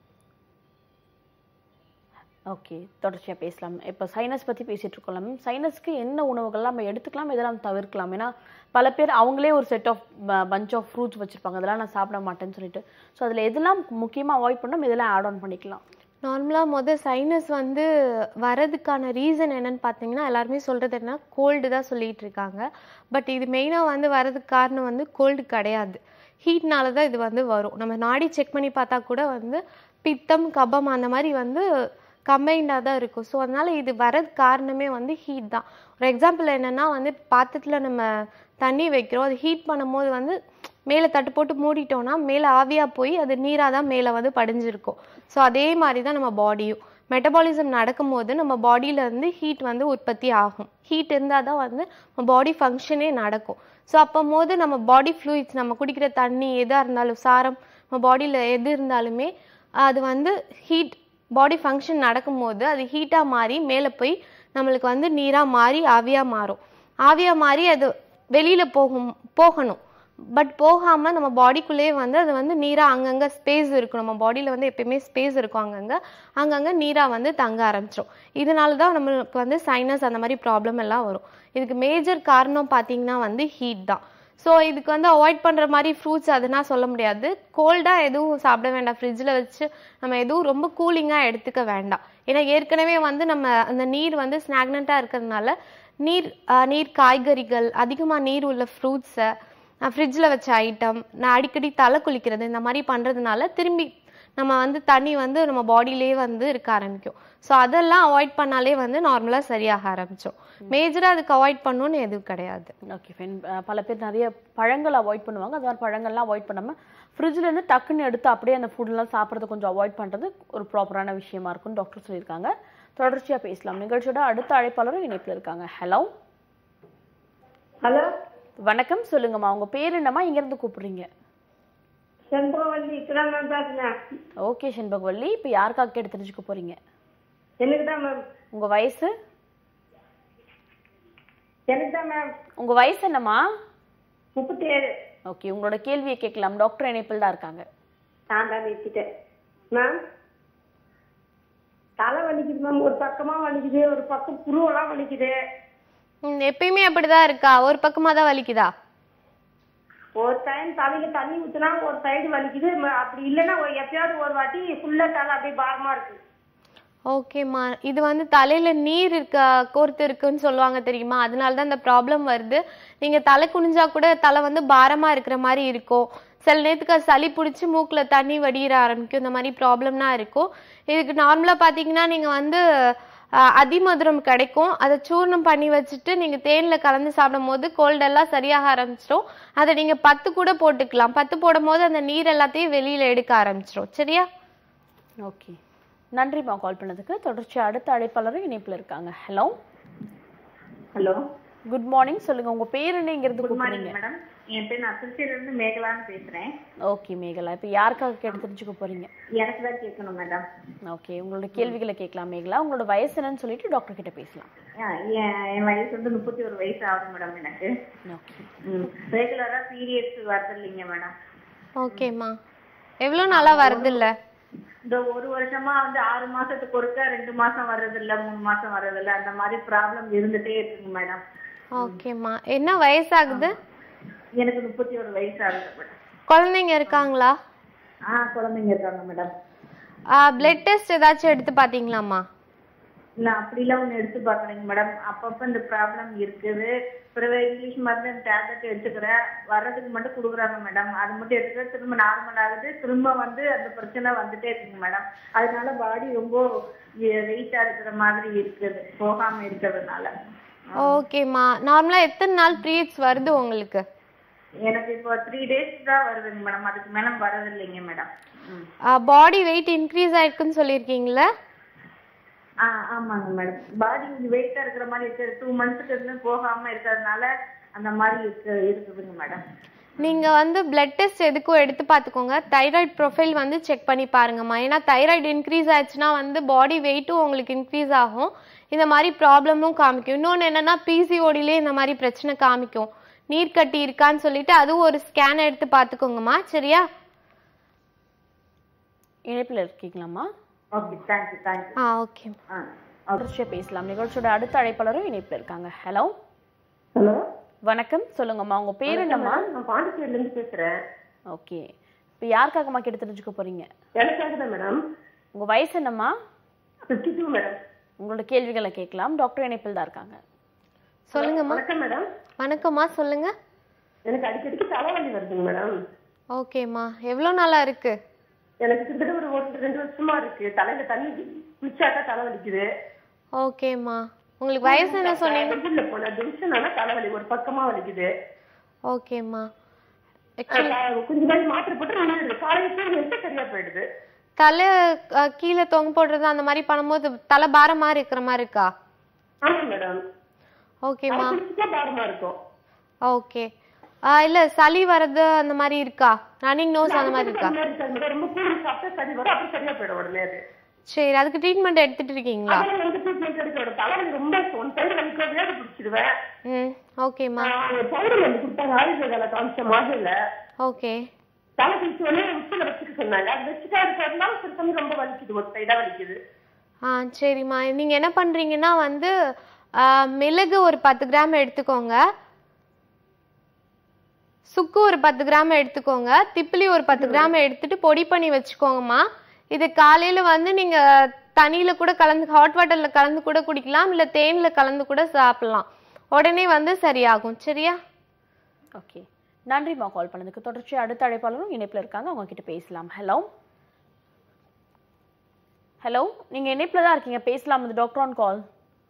ஓகே தொடர்ச்சியா பேசலாம் இப்போ சைனஸ் பத்தி பேசிட்டு இருக்கோம் மேம் சைனஸ்க்கு என்ன உணவுகள்லாம் நம்ம எடுத்துக்கலாம் இதெல்லாம் தவிர்க்கலாம் ஏன்னா பல பேர் அவங்களே ஒரு set of bunch of fruits வச்சிருப்பாங்க அதெல்லாம் நான் சாப்பிட மாட்டேன்னு சொல்லிட்டு ஸோ அதில் எதெல்லாம் முக்கியமா அவாய்ட் பண்ணோம் இதெல்லாம் ஆட் ஆன் பண்ணிக்கலாம் நார்மலாக மொதல் சைனஸ் வந்து வரதுக்கான ரீசன் என்னன்னு பார்த்தீங்கன்னா எல்லாருமே சொல்கிறது என்ன கோல்டு தான் சொல்லிட்டு இருக்காங்க பட் இது மெயினாக வந்து வரதுக்கு காரணம் வந்து கோல்டு கிடையாது ஹீட்னால தான் இது வந்து வரும் நம்ம நாடி செக் பண்ணி பார்த்தா கூட வந்து பித்தம் கபம் அந்த மாதிரி வந்து கம்பைண்டாக தான் இருக்கும் ஸோ அதனால் இது வரது காரணமே வந்து ஹீட் தான் ஒரு எக்ஸாம்பிள் என்னென்னா வந்து பாத்திரத்தில் நம்ம தண்ணி வைக்கிறோம் அது ஹீட் பண்ணும்போது வந்து மேலே தட்டு போட்டு மூடிட்டோம்னா மேலே ஆவியாக போய் அது நீராக தான் மேலே வந்து படிஞ்சிருக்கும் ஸோ அதே மாதிரி தான் நம்ம பாடியும் மெட்டபாலிசம் நடக்கும்போது நம்ம பாடியில இருந்து ஹீட் வந்து உற்பத்தி ஆகும் ஹீட் இருந்தால் தான் வந்து நம்ம பாடி ஃபங்க்ஷனே நடக்கும் ஸோ அப்போ போது நம்ம பாடி ஃப்ளூயிட்ஸ் நம்ம குடிக்கிற தண்ணி எதாக இருந்தாலும் சாரம் நம்ம பாடியில் எது இருந்தாலுமே அது வந்து ஹீட் பாடி ஃபங்க்ஷன் நடக்கும்போது அது ஹீட்டாக மாறி மேலே போய் நம்மளுக்கு வந்து நீராக மாறி ஆவியாக மாறும் ஆவியாக மாறி அது வெளியில் போகும் போகணும் பட் போகாமல் நம்ம பாடிக்குள்ளேயே வந்து அது வந்து நீராக அங்கங்கே ஸ்பேஸ் இருக்கும் நம்ம பாடியில் வந்து எப்பயுமே ஸ்பேஸ் இருக்கும் அங்கங்கே அங்கங்கே நீராக வந்து தங்க ஆரம்பிச்சிடும் இதனால தான் நம்மளுக்கு வந்து சைனஸ் அந்த மாதிரி ப்ராப்ளம் எல்லாம் வரும் இதுக்கு மேஜர் காரணம் பார்த்தீங்கன்னா வந்து ஹீட் தான் ஸோ இதுக்கு வந்து அவாய்ட் பண்ணுற மாதிரி ஃப்ரூட்ஸ் அதுனா சொல்ல முடியாது கோல்டாக எதுவும் சாப்பிட வேண்டாம் ஃப்ரிட்ஜில் வச்சு நம்ம எதுவும் ரொம்ப கூலிங்காக எடுத்துக்க வேண்டாம் ஏன்னா ஏற்கனவே வந்து நம்ம அந்த நீர் வந்து ஸ்நாக்னண்ட்டாக இருக்கிறதுனால நீர் ஆஹ் நீர் காய்கறிகள் அதிகமாக நீர் உள்ள ஃப்ரூட்ஸை ஃப்ரிட்ஜில் வச்ச ஐட்டம் நான் அடிக்கடி தலை குளிக்கிறது இந்த மாதிரி பண்ணுறதுனால திரும்பி நம்ம வந்து தண்ணி வந்து நம்ம பாடியிலே வந்து இருக்க ஆரம்பிக்கும் ஸோ அதெல்லாம் அவாய்ட் பண்ணாலே வந்து நார்மலாக சரியாக ஆரம்பிச்சோம் மேஜராக அதுக்கு அவாய்ட் பண்ணணும்னு எதுவும் கிடையாது ஓகே ஃபைன் பல பேர் நிறைய பழங்கள் அவாய்ட் பண்ணுவாங்க அது மாதிரி பழங்கள்லாம் அவாய்ட் பண்ணாமல் ஃப்ரிட்ஜில் இருந்து டக்குன்னு எடுத்து அப்படியே அந்த ஃபுட்லாம் சாப்பிட்றத கொஞ்சம் அவாய்ட் பண்ணுறது ஒரு ப்ராப்பரான விஷயமா இருக்கும்னு டாக்டர் சொல்லியிருக்காங்க தொடர்ச்சியாக பேசலாம் நிகழ்ச்சியோட அடுத்த அழைப்பாளரும் இணைப்பில் இருக்காங்க ஹலோ ஹலோ வணக்கம் சொல்லுங்கம்மா உங்க பேர் என்னம்மா இங்கேருந்து கூப்பிடுறீங்க செம்பகவல்லி இப்பதான் மேம் பேசுனேன் ஓகே செண்பகவல்லி இப்போ யாருக்காக கேட்டு தெரிஞ்சுக்க போறீங்க எனக்கு தான் மேம் உங்க வயசு எனக்கு தான் மேம் உங்க வயசு என்னம்மா முப்பத்தி ஏழு ஓகே உங்களோட கேள்வியை கேட்கலாம் டாக்டர் இணைப்பில் தான் இருக்காங்க நான் தான் நிறுத்திட்டேன் மேம் தலை வலிக்குது மேம் ஒரு பக்கமா வலிக்குது ஒரு பக்கம் புருவெல்லாம் வலிக்குது ம், எப்பயுமே அப்படிதான் இருக்கா ஒரு பக்கமாக தான் வலிக்குதா ஒரு டைம் தலையில தண்ணி ஊத்துனா ஒரு சைடு வலிக்குது ம- அப்படி இல்லைன்னா ஒரு எப்பயாவது ஒரு வாட்டி ஃபுல்லா தலை அப்படியே பாரமா இருக்கு ஓகேம்மா இது வந்து தலையில நீர் இருக்க கோர்த்து இருக்குன்னு சொல்லுவாங்க தெரியுமா அதனால தான் இந்த ப்ராப்ளம் வருது நீங்க தலை குனிஞ்சா கூட தலை வந்து பாரமா இருக்கிற மாதிரி இருக்கும் சில நேரத்துக்கு அது சளி பிடிச்சி மூக்குல தண்ணி வடியிற ஆரம்பிக்கும் இந்த மாதிரி ப்ராப்ளம்னா இருக்கும் இதுக்கு நார்மலா பாத்தீங்கன்னா நீங்க வந்து அஹ், அதிமதுரம் கிடைக்கும் அதை சூர்ணம் பண்ணி வச்சுட்டு நீங்க தேன்ல கலந்து சாப்பிடும் போது கோல்டு எல்லாம் சரியாக ஆரம்பிச்சிடும் அதை நீங்க பத்து கூட போட்டுக்கலாம் பத்து போடும் போது அந்த நீர் எல்லாத்தையும் வெளியில எடுக்க ஆரம்பிச்சிடும் சரியா ஓகே நன்றிம்மா கால் பண்ணதுக்கு தொடர்ச்சி அடுத்த அழைப்பாளரும் இணைப்பில் இருக்காங்க ஹலோ ஹலோ குட் மார்னிங் சொல்லுங்க உங்க பேர் என்ன இங்கிருந்து குட் மார்னிங் கூப்பிடுறீங்க மேடம் என் பேர் நான் திருச்சியில இருந்து மேகலான்னு பேசுறேன் ஓகே மேகலா இப்போ யாருக்காக கேட்டு தெரிஞ்சுக்க போறீங்க எனக்கு தான் கேட்கணும் மேடம் ஓகே உங்களோட கேள்விகளை கேட்கலாம் மேகலா உங்களோட வயசு என்னன்னு சொல்லிட்டு டாக்டர் கிட்ட பேசலாம் என் என் வயசு வந்து முப்பத்தி ஒரு வயசு ஆகுது மேடம் எனக்கு ஓகே ரெகுலரா பீரியட்ஸ் வருது இல்லைங்க மேடம் ஓகேம்மா எவ்வளோ நாளா வருது இல்ல இந்த ஒரு வருஷமா வந்து ஆறு மாசத்துக்கு ஒருக்கா ரெண்டு மாசம் வர்றது இல்ல மூணு மாசம் வர்றது இல்ல அந்த மாதிரி ப்ராப்ளம் இருந்துட்டே இருக்குங்க மேடம் ஓகேம்மா என்ன வயசாகுது எனக்கு முப்பத்தி ஒரு வயசு ஆகுது மேடம் குழந்தைங்க இருக்காங்களா ஆ குழந்தைங்க இருக்காங்க மேடம் பிளட் டெஸ்ட் ஏதாச்சும் எடுத்து பார்த்தீங்களாம்மா இல்ல அப்படிலாம் ஒண்ணு எடுத்து பார்க்கலைங்க மேடம் அப்பப்ப இந்த ப்ராப்ளம் இருக்குது பிறகு இங்கிலீஷ் மருந்து டேப்லெட் எடுத்துக்கிறேன் வர்றதுக்கு மட்டும் கொடுக்குறாங்க மேடம் அது மட்டும் எடுத்துக்கிறேன் திரும்ப நார்மல் ஆகுது திரும்ப வந்து அந்த பிரச்சனை வந்துட்டே இருக்குங்க மேடம் அதனால பாடி ரொம்ப வெயிட்டா இருக்கிற மாதிரி இருக்குது போகாம இருக்கிறதுனால ஓகேம்மா நார்மலாக எத்தனை நாள் பீரியட்ஸ் வருது உங்களுக்கு எனக்கு இப்போ த்ரீ டேஸ் தான் வருதுங்க மேடம் அதுக்கு மேல வரது இல்லைங்க மேடம் ம் பாடி வெயிட் இன்க்ரீஸ் ஆயிருக்குன்னு சொல்லியிருக்கீங்களா ஆ ஆமாங்க மேடம் பாடி வெயிட்டா இருக்கிற மாதிரி இருக்கு டூ மந்த்ஸ்க்கு இருந்து போகாம இருக்கிறதுனால அந்த மாதிரி இருக்கு இருக்குதுங்க மேடம் நீங்கள் வந்து பிளட் டெஸ்ட் எதுக்கும் எடுத்து பார்த்துக்கோங்க தைராய்டு ப்ரொஃபைல் வந்து செக் பண்ணி பாருங்கம்மா ஏன்னா தைராய்டு இன்க்ரீஸ் ஆச்சுன்னா வந்து பாடி வெயிட்டும் உங்களுக்கு இன்க்ரீஸ் ஆகும் இந்த மாதிரி ப்ராப்ளமும் காமிக்கும் இன்னொன்று என்னென்னா பிசிஓடிலே இந்த மாதிரி பிரச்சனை காமிக்கும் நீர் கட்டி இருக்கான்னு சொல்லிட்டு அதுவும் ஒரு ஸ்கேன் எடுத்து பார்த்துக்கோங்கம்மா சரியா இணைப்பில் இருக்கீங்களாம்மா ஓகே தேங்க்யூ தேங்க்யூ ஆ ஓகே ஆ தொடர்ச்சியாக பேசலாம் நிகழ்ச்சியோட அடுத்த அழைப்பாளரும் இணைப்பில் இருக்காங்க ஹலோ ஹலோ வணக்கம் சொல்லுங்கம்மா உங்க பேர் என்னம்மா நான் பாண்டிச்சேரில இருந்து பேசுறேன் ஓகே இப்போ யாருக்காகம்மா கேட்டு தெரிஞ்சுக்க போறீங்க எனக்காக தான் மேடம் உங்க வயசு என்னம்மா ஃபிஃப்டி டூ மேடம் உங்களோட கேள்விகளை கேட்கலாம் டாக்டர் இணைப்பில் தான் இருக்காங்க சொல்லுங்கம்மா வணக்கம் மேடம் வணக்கம்மா சொல்லுங்க எனக்கு அடிக்கடிக்கு தலைவலி வருதுங்க மேடம் ஓகேம்மா எவ்வளோ நாளா இருக்கு எனக்கு கிட்டத்தட்ட ஒரு ஒரு ரெண்டு வருஷமா இருக்கு தலையில தண்ணி குளிச்சாக்கா தலை வலிக்குது ஓகேம்மா உங்களுக்கு வயசு என்ன சொன்னீங்க வெயில்ல போன ஜங்ஷன் ஆனா தலைவலி ஒரு பக்கமா வலிக்குது ஓகேம்மா ஆக்சுவலி அஹ் கொஞ்ச நாள் மாத்திரை போட்டு நின்றுடுது காலையில தூங்கிட்டு சரியா போயிடுது தலை அஹ், கீழே தொங்க போடுறது அந்த மாதிரி பண்ணும்போது தலை பாரம் மாதிரி இருக்கிற மாதிரி இருக்கா ஆமா மேடம் ஓகேம்மா குளிச்சுட்டா பாரமா இருக்கும் ஓகே இல்ல சளி வர்றது அந்த மாதிரி இருக்கா ரன்னிங் நோஸ் அந்த மாதிரி இருக்கா அந்த மாதிரி இருக்காது madam. ரொம்ப கூடுதல் சாப்பிட்டா சரி வரும் அப்புறம் சரியா போயிடும் உடனே அது சரி அதுக்கு ட்ரீட்மெண்ட் எடுத்துட்டு இருக்கீங்களா அதனால வந்து ட்ரீட்மெண்ட் எடுக்க தலைவலி ரொம்ப ஒன் சைடு வலிக்க வேக பிடிச்சிடுவேன் ம் ஓகேம்மா பவுடர் வந்து கொடுத்தாங்க ஆயுர்வேதால காமிச்ச மாதிரில ஓகே தலை குளிச்ச உடனே உச்சில வச்சுக்க சொன்னாங்க அது வச்சுட்டா இருக்கிறதுனால சில சமயம் ரொம்ப வலிக்குது ஒரு சைடா வலிக்குது ஆ சரிம்மா நீங்க என்ன பண்றீங்கன்னா வந்து ஆ, மிளகு ஒரு பத்து கிராம் எடுத்துக்கோங்க சுக்கு ஒரு பத்து கிராம் எடுத்துக்கோங்க திப்பிலி ஒரு பத்து கிராம் எடுத்துட்டு பொடி பண்ணி வச்சுக்கோங்கம்மா இது காலையில வந்து நீங்க தண்ணியில கூட கலந்து ஹாட் வாட்டர்ல கலந்து கூட குடிக்கலாம் இல்ல தேன்ல கலந்து கூட சாப்பிடலாம் உடனே வந்து சரியாகும் சரியா ஓகே நன்றிம்மா கால் பண்ணதுக்கு தொடர்ச்சி அடுத்த அழைப்பாளரும் இணைப்பில் இருக்காங்க அவங்க கிட்ட பேசலாம் ஹலோ ஹலோ நீங்க இணைப்பில் தான் இருக்கீங்க பேசலாம் இது டாக்டர் ஆன் கால்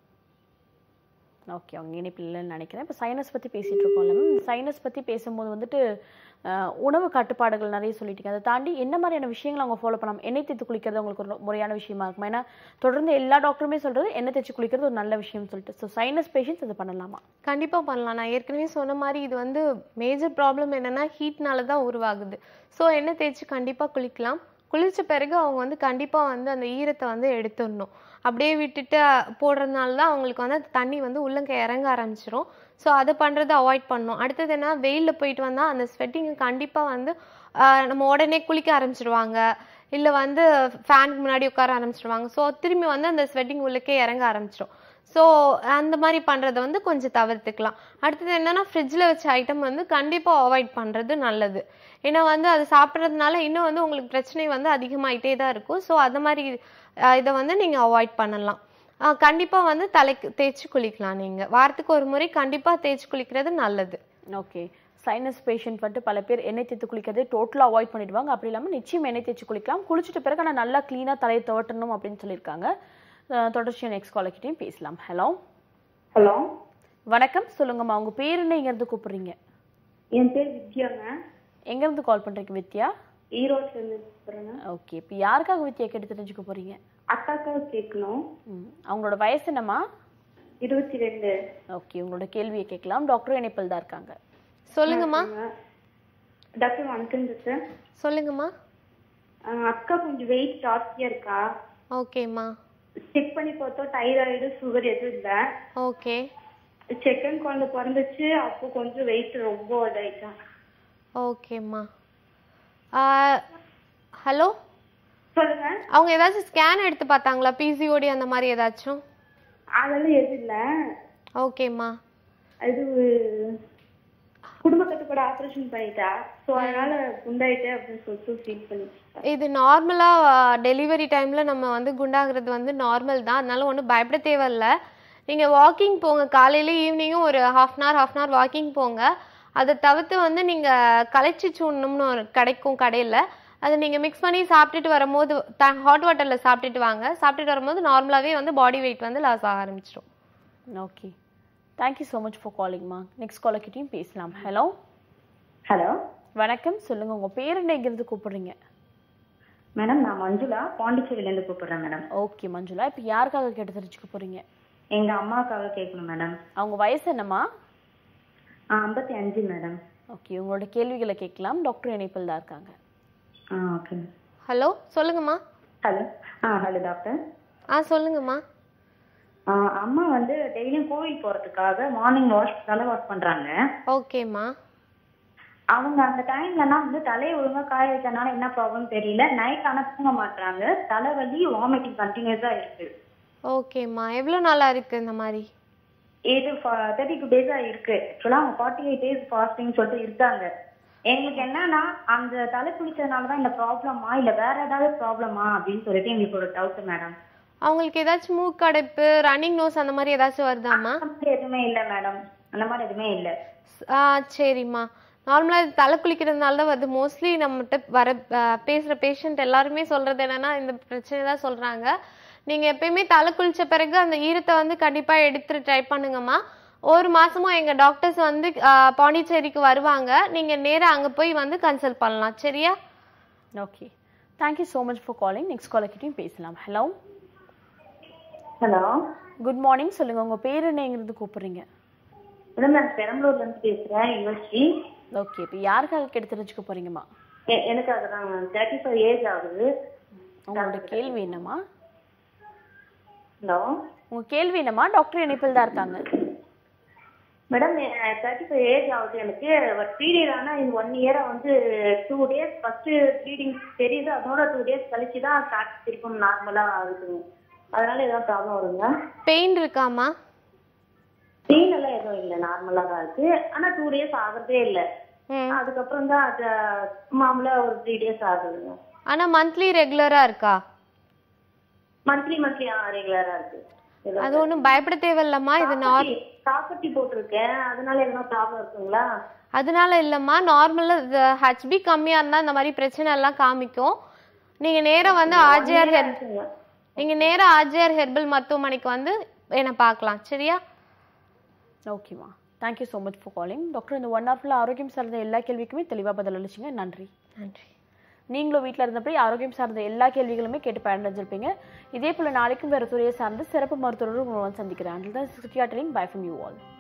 ஓகே அவங்க இணைப்பில் இல்லைன்னு நினைக்கிறேன் இப்போ சைனஸ் பற்றி பேசிகிட்டு இருக்கோம்ல மேம் சைனஸ் பற்றி பேசும்போது வந்துட்டு அஹ், உணவு கட்டுப்பாடுகள் நிறைய சொல்லிட்டீங்க அதை தாண்டி என்ன மாதிரியான விஷயங்களை அவங்க ஃபாலோ பண்ணலாம் எண்ணெய் தேய்த்து குளிக்கிறது உங்களுக்கு ஒரு முறையான விஷயமா இருக்கும் ஏன்னா தொடர்ந்து எல்லா டாக்டருமே சொல்கிறது எண்ணெய் தேய்ச்சி குளிக்கிறது ஒரு நல்ல விஷயம்னு சொல்லிட்டு ஸோ சைனஸ் பேஷண்ட்ஸ் அதை பண்ணலாமா கண்டிப்பா பண்ணலாம் நான் ஏற்கனவே சொன்ன மாதிரி இது வந்து மேஜர் ப்ராப்ளம் என்னன்னா ஹீட்னால தான் உருவாகுது ஸோ எண்ணெய் தேய்ச்சி கண்டிப்பா குளிக்கலாம் குளிச்ச பிறகு அவங்க வந்து கண்டிப்பா வந்து அந்த ஈரத்தை வந்து எடுத்துடணும் அப்படியே விட்டுட்டு அஹ், போடுறதுனால தான் அவங்களுக்கு வந்து அந்த தண்ணி வந்து உள்ளங்க இறங்க ஆரம்பிச்சிரும் ஸோ அதை பண்ணுறதை அவாய்ட் பண்ணணும் அடுத்தது என்ன வெயிலில் போயிட்டு வந்தால் அந்த ஸ்வெட்டிங் கண்டிப்பாக வந்து ஆஹ், நம்ம உடனே குளிக்க ஆரம்பிச்சிடுவாங்க இல்லை வந்து ஃபேனுக்கு முன்னாடி உட்கார ஆரம்பிச்சிடுவாங்க ஸோ திரும்பி வந்து அந்த ஸ்வெட்டிங் உள்ளக்கே இறங்க ஆரம்பிச்சிடும் ஸோ அந்த மாதிரி பண்ணுறதை வந்து கொஞ்சம் தவிர்த்துக்கலாம் அடுத்தது என்னன்னா ஃப்ரிட்ஜில் வச்ச ஐட்டம் வந்து கண்டிப்பாக அவாய்ட் பண்ணுறது நல்லது ஏன்னா வந்து அது சாப்பிட்றதுனால இன்னும் வந்து உங்களுக்கு பிரச்சனை வந்து அதிகமாயிட்டே தான் இருக்கும் ஸோ அந்த மாதிரி அஹ், இதை வந்து நீங்கள் அவாய்ட் பண்ணலாம் கண்டிப்பாக வந்து தலைக்கு தேய்ச்சி குளிக்கலாம் நீங்கள் வாரத்துக்கு ஒரு முறை கண்டிப்பாக தேய்ச்சி குளிக்கிறது நல்லது ஓகே சைனஸ் பேஷண்ட் வந்துட்டு பல பேர் எண்ணெய் தேய்த்து குளிக்கிறதே டோட்டலாக அவாய்ட் பண்ணிடுவாங்க அப்படி இல்லாமல் நிச்சயம் எண்ணெய் தேய்ச்சி குளிக்கலாம் குளிச்சிட்ட பிறகு ஆனால் நல்லா க்ளீனாக தலையை துவட்டணும் அப்படின்னு சொல்லியிருக்காங்க அஹ் தொடர்ச்சியாக நெக்ஸ்ட் காலக்கிட்டையும் பேசலாம் ஹலோ ஹலோ வணக்கம் சொல்லுங்கம்மா உங்கள் பேர் என்ன எங்கேருந்து கூப்பிடுறீங்க என் பேர் வித்யாங்க எங்கேருந்து கால் பண்ணுறீங்க வித்யா ஈரோட்ல இருந்து கூப்பிடுறேங்க ஓகே இப்போ யாருக்காக வித்யா கேட்டு தெரிஞ்சுக்க போகிறீங்க அக்காக்காக கேட்கணும் ம் அவங்களோட வயசு என்னம்மா இருபத்தி ரெண்டு ஓகே உங்களோட கேள்வியை கேட்கலாம் டாக்டர் இணைப்பில் தான் இருக்காங்க சொல்லுங்கம்மா டாக்டர் வணக்கம் டாக்டர் சொல்லுங்கம்மா ஆஹ் அக்கா கொஞ்சம் வெயிட் ஜாஸ்தியா இருக்கா ஓகேம்மா செக் பண்ணி பார்த்தோம் தைராய்டு சுகர் எதுவும் இல்ல ஓகே செகண்ட் குழந்தை பிறந்துச்சு அப்போ கொஞ்சம் வெயிட் ரொம்ப இதாயிட்டா ஓகேம்மா ஹலோ சொல்லுங்க அவங்க ஏதாச்சும் ஸ்கேன் எடுத்து பார்த்தாங்களா பிசிஓடி அந்த மாதிரி ஏதாச்சும் அதெல்லாம் எதுவும் இல்ல ஓகேம்மா இது குடும்ப கட்டுப்பாடு ஆபரேஷன் பண்ணிட்டா ஸோ அதனால குண்டாயிட்டேன் அப்படின்னு சொல்லிட்டு ஃபீல் பண்ணிட்டேன் இது நார்மலாக டெலிவரி டைமில் நம்ம வந்து குண்டாகிறது வந்து நார்மல் தான் அதனால ஒன்றும் பயப்பட தேவையில்ல நீங்கள் வாக்கிங் போங்க காலையில ஈவினிங்கும் ஒரு half an hour half an hour walking போங்க அதை தவிர்த்து வந்து நீங்கள் களைச்சி சூடணும்னு ஒரு கிடைக்கும் கடையில் அதை நீங்கள் மிக்ஸ் பண்ணி சாப்பிட்டுட்டு வரும்போது த ஹாட் வாட்டரில் சாப்பிட்டுட்டு வாங்க சாப்பிட்டுட்டு வரும்போது நார்மலாகவே வந்து பாடி வெயிட் வந்து லாஸ் ஆக ஆரம்பிச்சிடும் okay thank you so much for காலிங்மா நெக்ஸ்ட் காலர்கிட்டையும் பேசலாம் ஹலோ ஹலோ வணக்கம் சொல்லுங்க உங்க பேர் என்னங்கிறது கூப்பிடுறீங்க மேடம் நான் மஞ்சுளா பாண்டிச்சேரியிலேருந்து கூப்பிடுறேன் மேடம் ஓகே மஞ்சுளா இப்போ யாருக்காக கேட்டு தெரிஞ்சுக்க போறீங்க எங்க அம்மாவுக்காக கேட்கணும் மேடம் அவங்க வயசு என்னம்மா ஐம்பத்தி அஞ்சு மேடம் ஓகே உங்களோட கேள்விகளை கேட்கலாம் டாக்டர் இணைப்பில் தான் இருக்காங்க ஆ ஓகே ஹலோ சொல்லுங்கம்மா ஹலோ ஆ ஹலோ டாக்டர் ஆ சொல்லுங்கம்மா ஆ, அம்மா வந்து டெய்லியும் கோவில் போறதுக்காக மார்னிங் வாஷ் தலை வாஷ் பண்றாங்க ஓகேம்மா அவங்க அந்த டைம்லலாம் வந்து தலையை ஒழுங்கா காய வைக்கிறதுனால என்ன ப்ராப்ளம் தெரியல நைட் ஆனா தூங்க மாட்டாங்க தலைவலி வாமிட்டிங் கண்டினியூஸா இருக்கு ஓகேம்மா எவ்வளோ நாளாக இருக்குது இந்த மாதிரி இது தேர்ட்டி டூ டேஸா இருக்கு ஆக்சுவலா அவங்க ஃபார்ட்டி எயிட் டேஸ் ஃபாஸ்டிங் சொல்லிட்டு இருக்காங்க எங்களுக்கு என்னன்னா அந்த தலை குளிச்சதுனால தான் இந்த ப்ராப்ளமா இல்ல வேற ஏதாவது ப்ராப்ளமா அப்படின்னு சொல்லிட்டு எங்களுக்கு ஒரு டவுட் மேடம் அவங்களுக்கு ஏதாச்சும் மூக்கடைப்பு ரன்னிங் நோஸ் அந்த மாதிரி ஏதாச்சும் வருதாம்மா அந்த மாதிரி எதுவுமே இல்ல மேடம் அந்த மாதிரி எதுவுமே இல்ல ஆ சரிம்மா நார்மலாக இது தலை குளிக்கிறதுனால தான் வருது மோஸ்ட்லி நம்மகிட்ட வர பேசுகிற பேஷண்ட் எல்லாருமே சொல்கிறது என்னன்னா இந்த பிரச்சனை தான் சொல்கிறாங்க நீங்கள் எப்பயுமே தலை குளிச்ச பிறகு அந்த ஈரத்தை வந்து கண்டிப்பாக எடுத்துட்டு ட்ரை பண்ணுங்கம்மா ஒரு மாசமும் எங்கள் டாக்டர்ஸ் வந்து ஆ, பாண்டிச்சேரிக்கு வருவாங்க நீங்கள் நேராக அங்கே போய் வந்து கன்சல்ட் பண்ணலாம் சரியா okay thank you so much for calling next காலர்கிட்டையும் பேசலாம் ஹலோ ஹலோ குட் மார்னிங் சொல்லுங்க உங்க பேர் என்னங்கிறது கூப்பிடுறீங்க மேடம் நான் பெரம்பலூர்ல இருந்து பேசுறேன் யுவஸ்ரீ ஓகே இப்போ யாருக்காக கேட்டு தெரிஞ்சுக்க போறீங்கம்மா எ- எனக்கு அதுதான் தேர்ட்டி ஃபைவ் ஏஜ் ஆகுது உங்களோட கேள்வி என்னம்மா ஹலோ உங்க கேள்வி என்னம்மா டாக்டர் இணைப்பில் தான் இருக்காங்க மேடம் தேர்ட்டி ஃபைவ் ஏஜ் ஆகுது எனக்கு பீரியட் ஆனா இந்த ஒன் இயரா வந்து டூ டேஸ் ஃபர்ஸ்ட் ப்ளீடிங் தெரியுது அதோட டூ டேஸ் கழிச்சு தான் ஸ்டார்ட் திருப்பும் நார்மலா ஆகுதுங்க அதனால ஏதாவது ப்ராப்ளம் வருங்களா பெயின் இருக்காம்மா பெயின் எல்லாம் எதுவும் இல்லை நார்மலா தான் இருக்கு ஆனா டூ டேஸ் ஆகுறதே இல்லை அதுக்கப்புறம் தான் அது மாமூலா ஒரு த்ரீ டேஸ் ஆகுதுங்க ஆனால் மந்த்லி ரெகுலராக இருக்கா மந்த்லி மந்த்லி ரெகுலரா இருக்கு அது ஒன்றும் பயப்பட தேவையில்லம்மா இது நார் காப்பட்டி போட்டிருக்கேன் அதனால எதனா ப்ராப்ளம் இருக்குங்களா அதனால இல்லைம்மா நார்மலாக ஹெச்பி கம்மியாக இருந்தால் இந்த மாதிரி பிரச்சனை எல்லாம் காமிக்கும் நீங்கள் நேராக வந்து ஆர்ஜிஆர் ஹெர் நீங்கள் நேராக ஆர்ஜிஆர் ஹெர்பல் மருத்துவமனைக்கு வந்து என்னை பார்க்கலாம் சரியா ஓகேம்மா thank you so much for calling doctor இந்த ஒன் ஹவர்ஃபுல்லாக ஆரோக்கியம் சார்ந்த எல்லா கேள்விக்குமே தெளிவாக பதில் அளிச்சிங்க நன்றி நன்றி நீங்களும் வீட்டில் இருந்தபடி ஆரோக்கியம் சார்ந்த எல்லா கேள்விகளுமே கேட்டு பயனடைஞ்சிருப்பீங்க இதே போல் நாளைக்கும் வேறு துறையை சார்ந்து சிறப்பு மருத்துவர்கள் உங்களை வந்து சந்திக்கிறேன் அண்டில் தான் சிட்டியாட்டரிங் பை ஃப்ரம் யூ ஆல்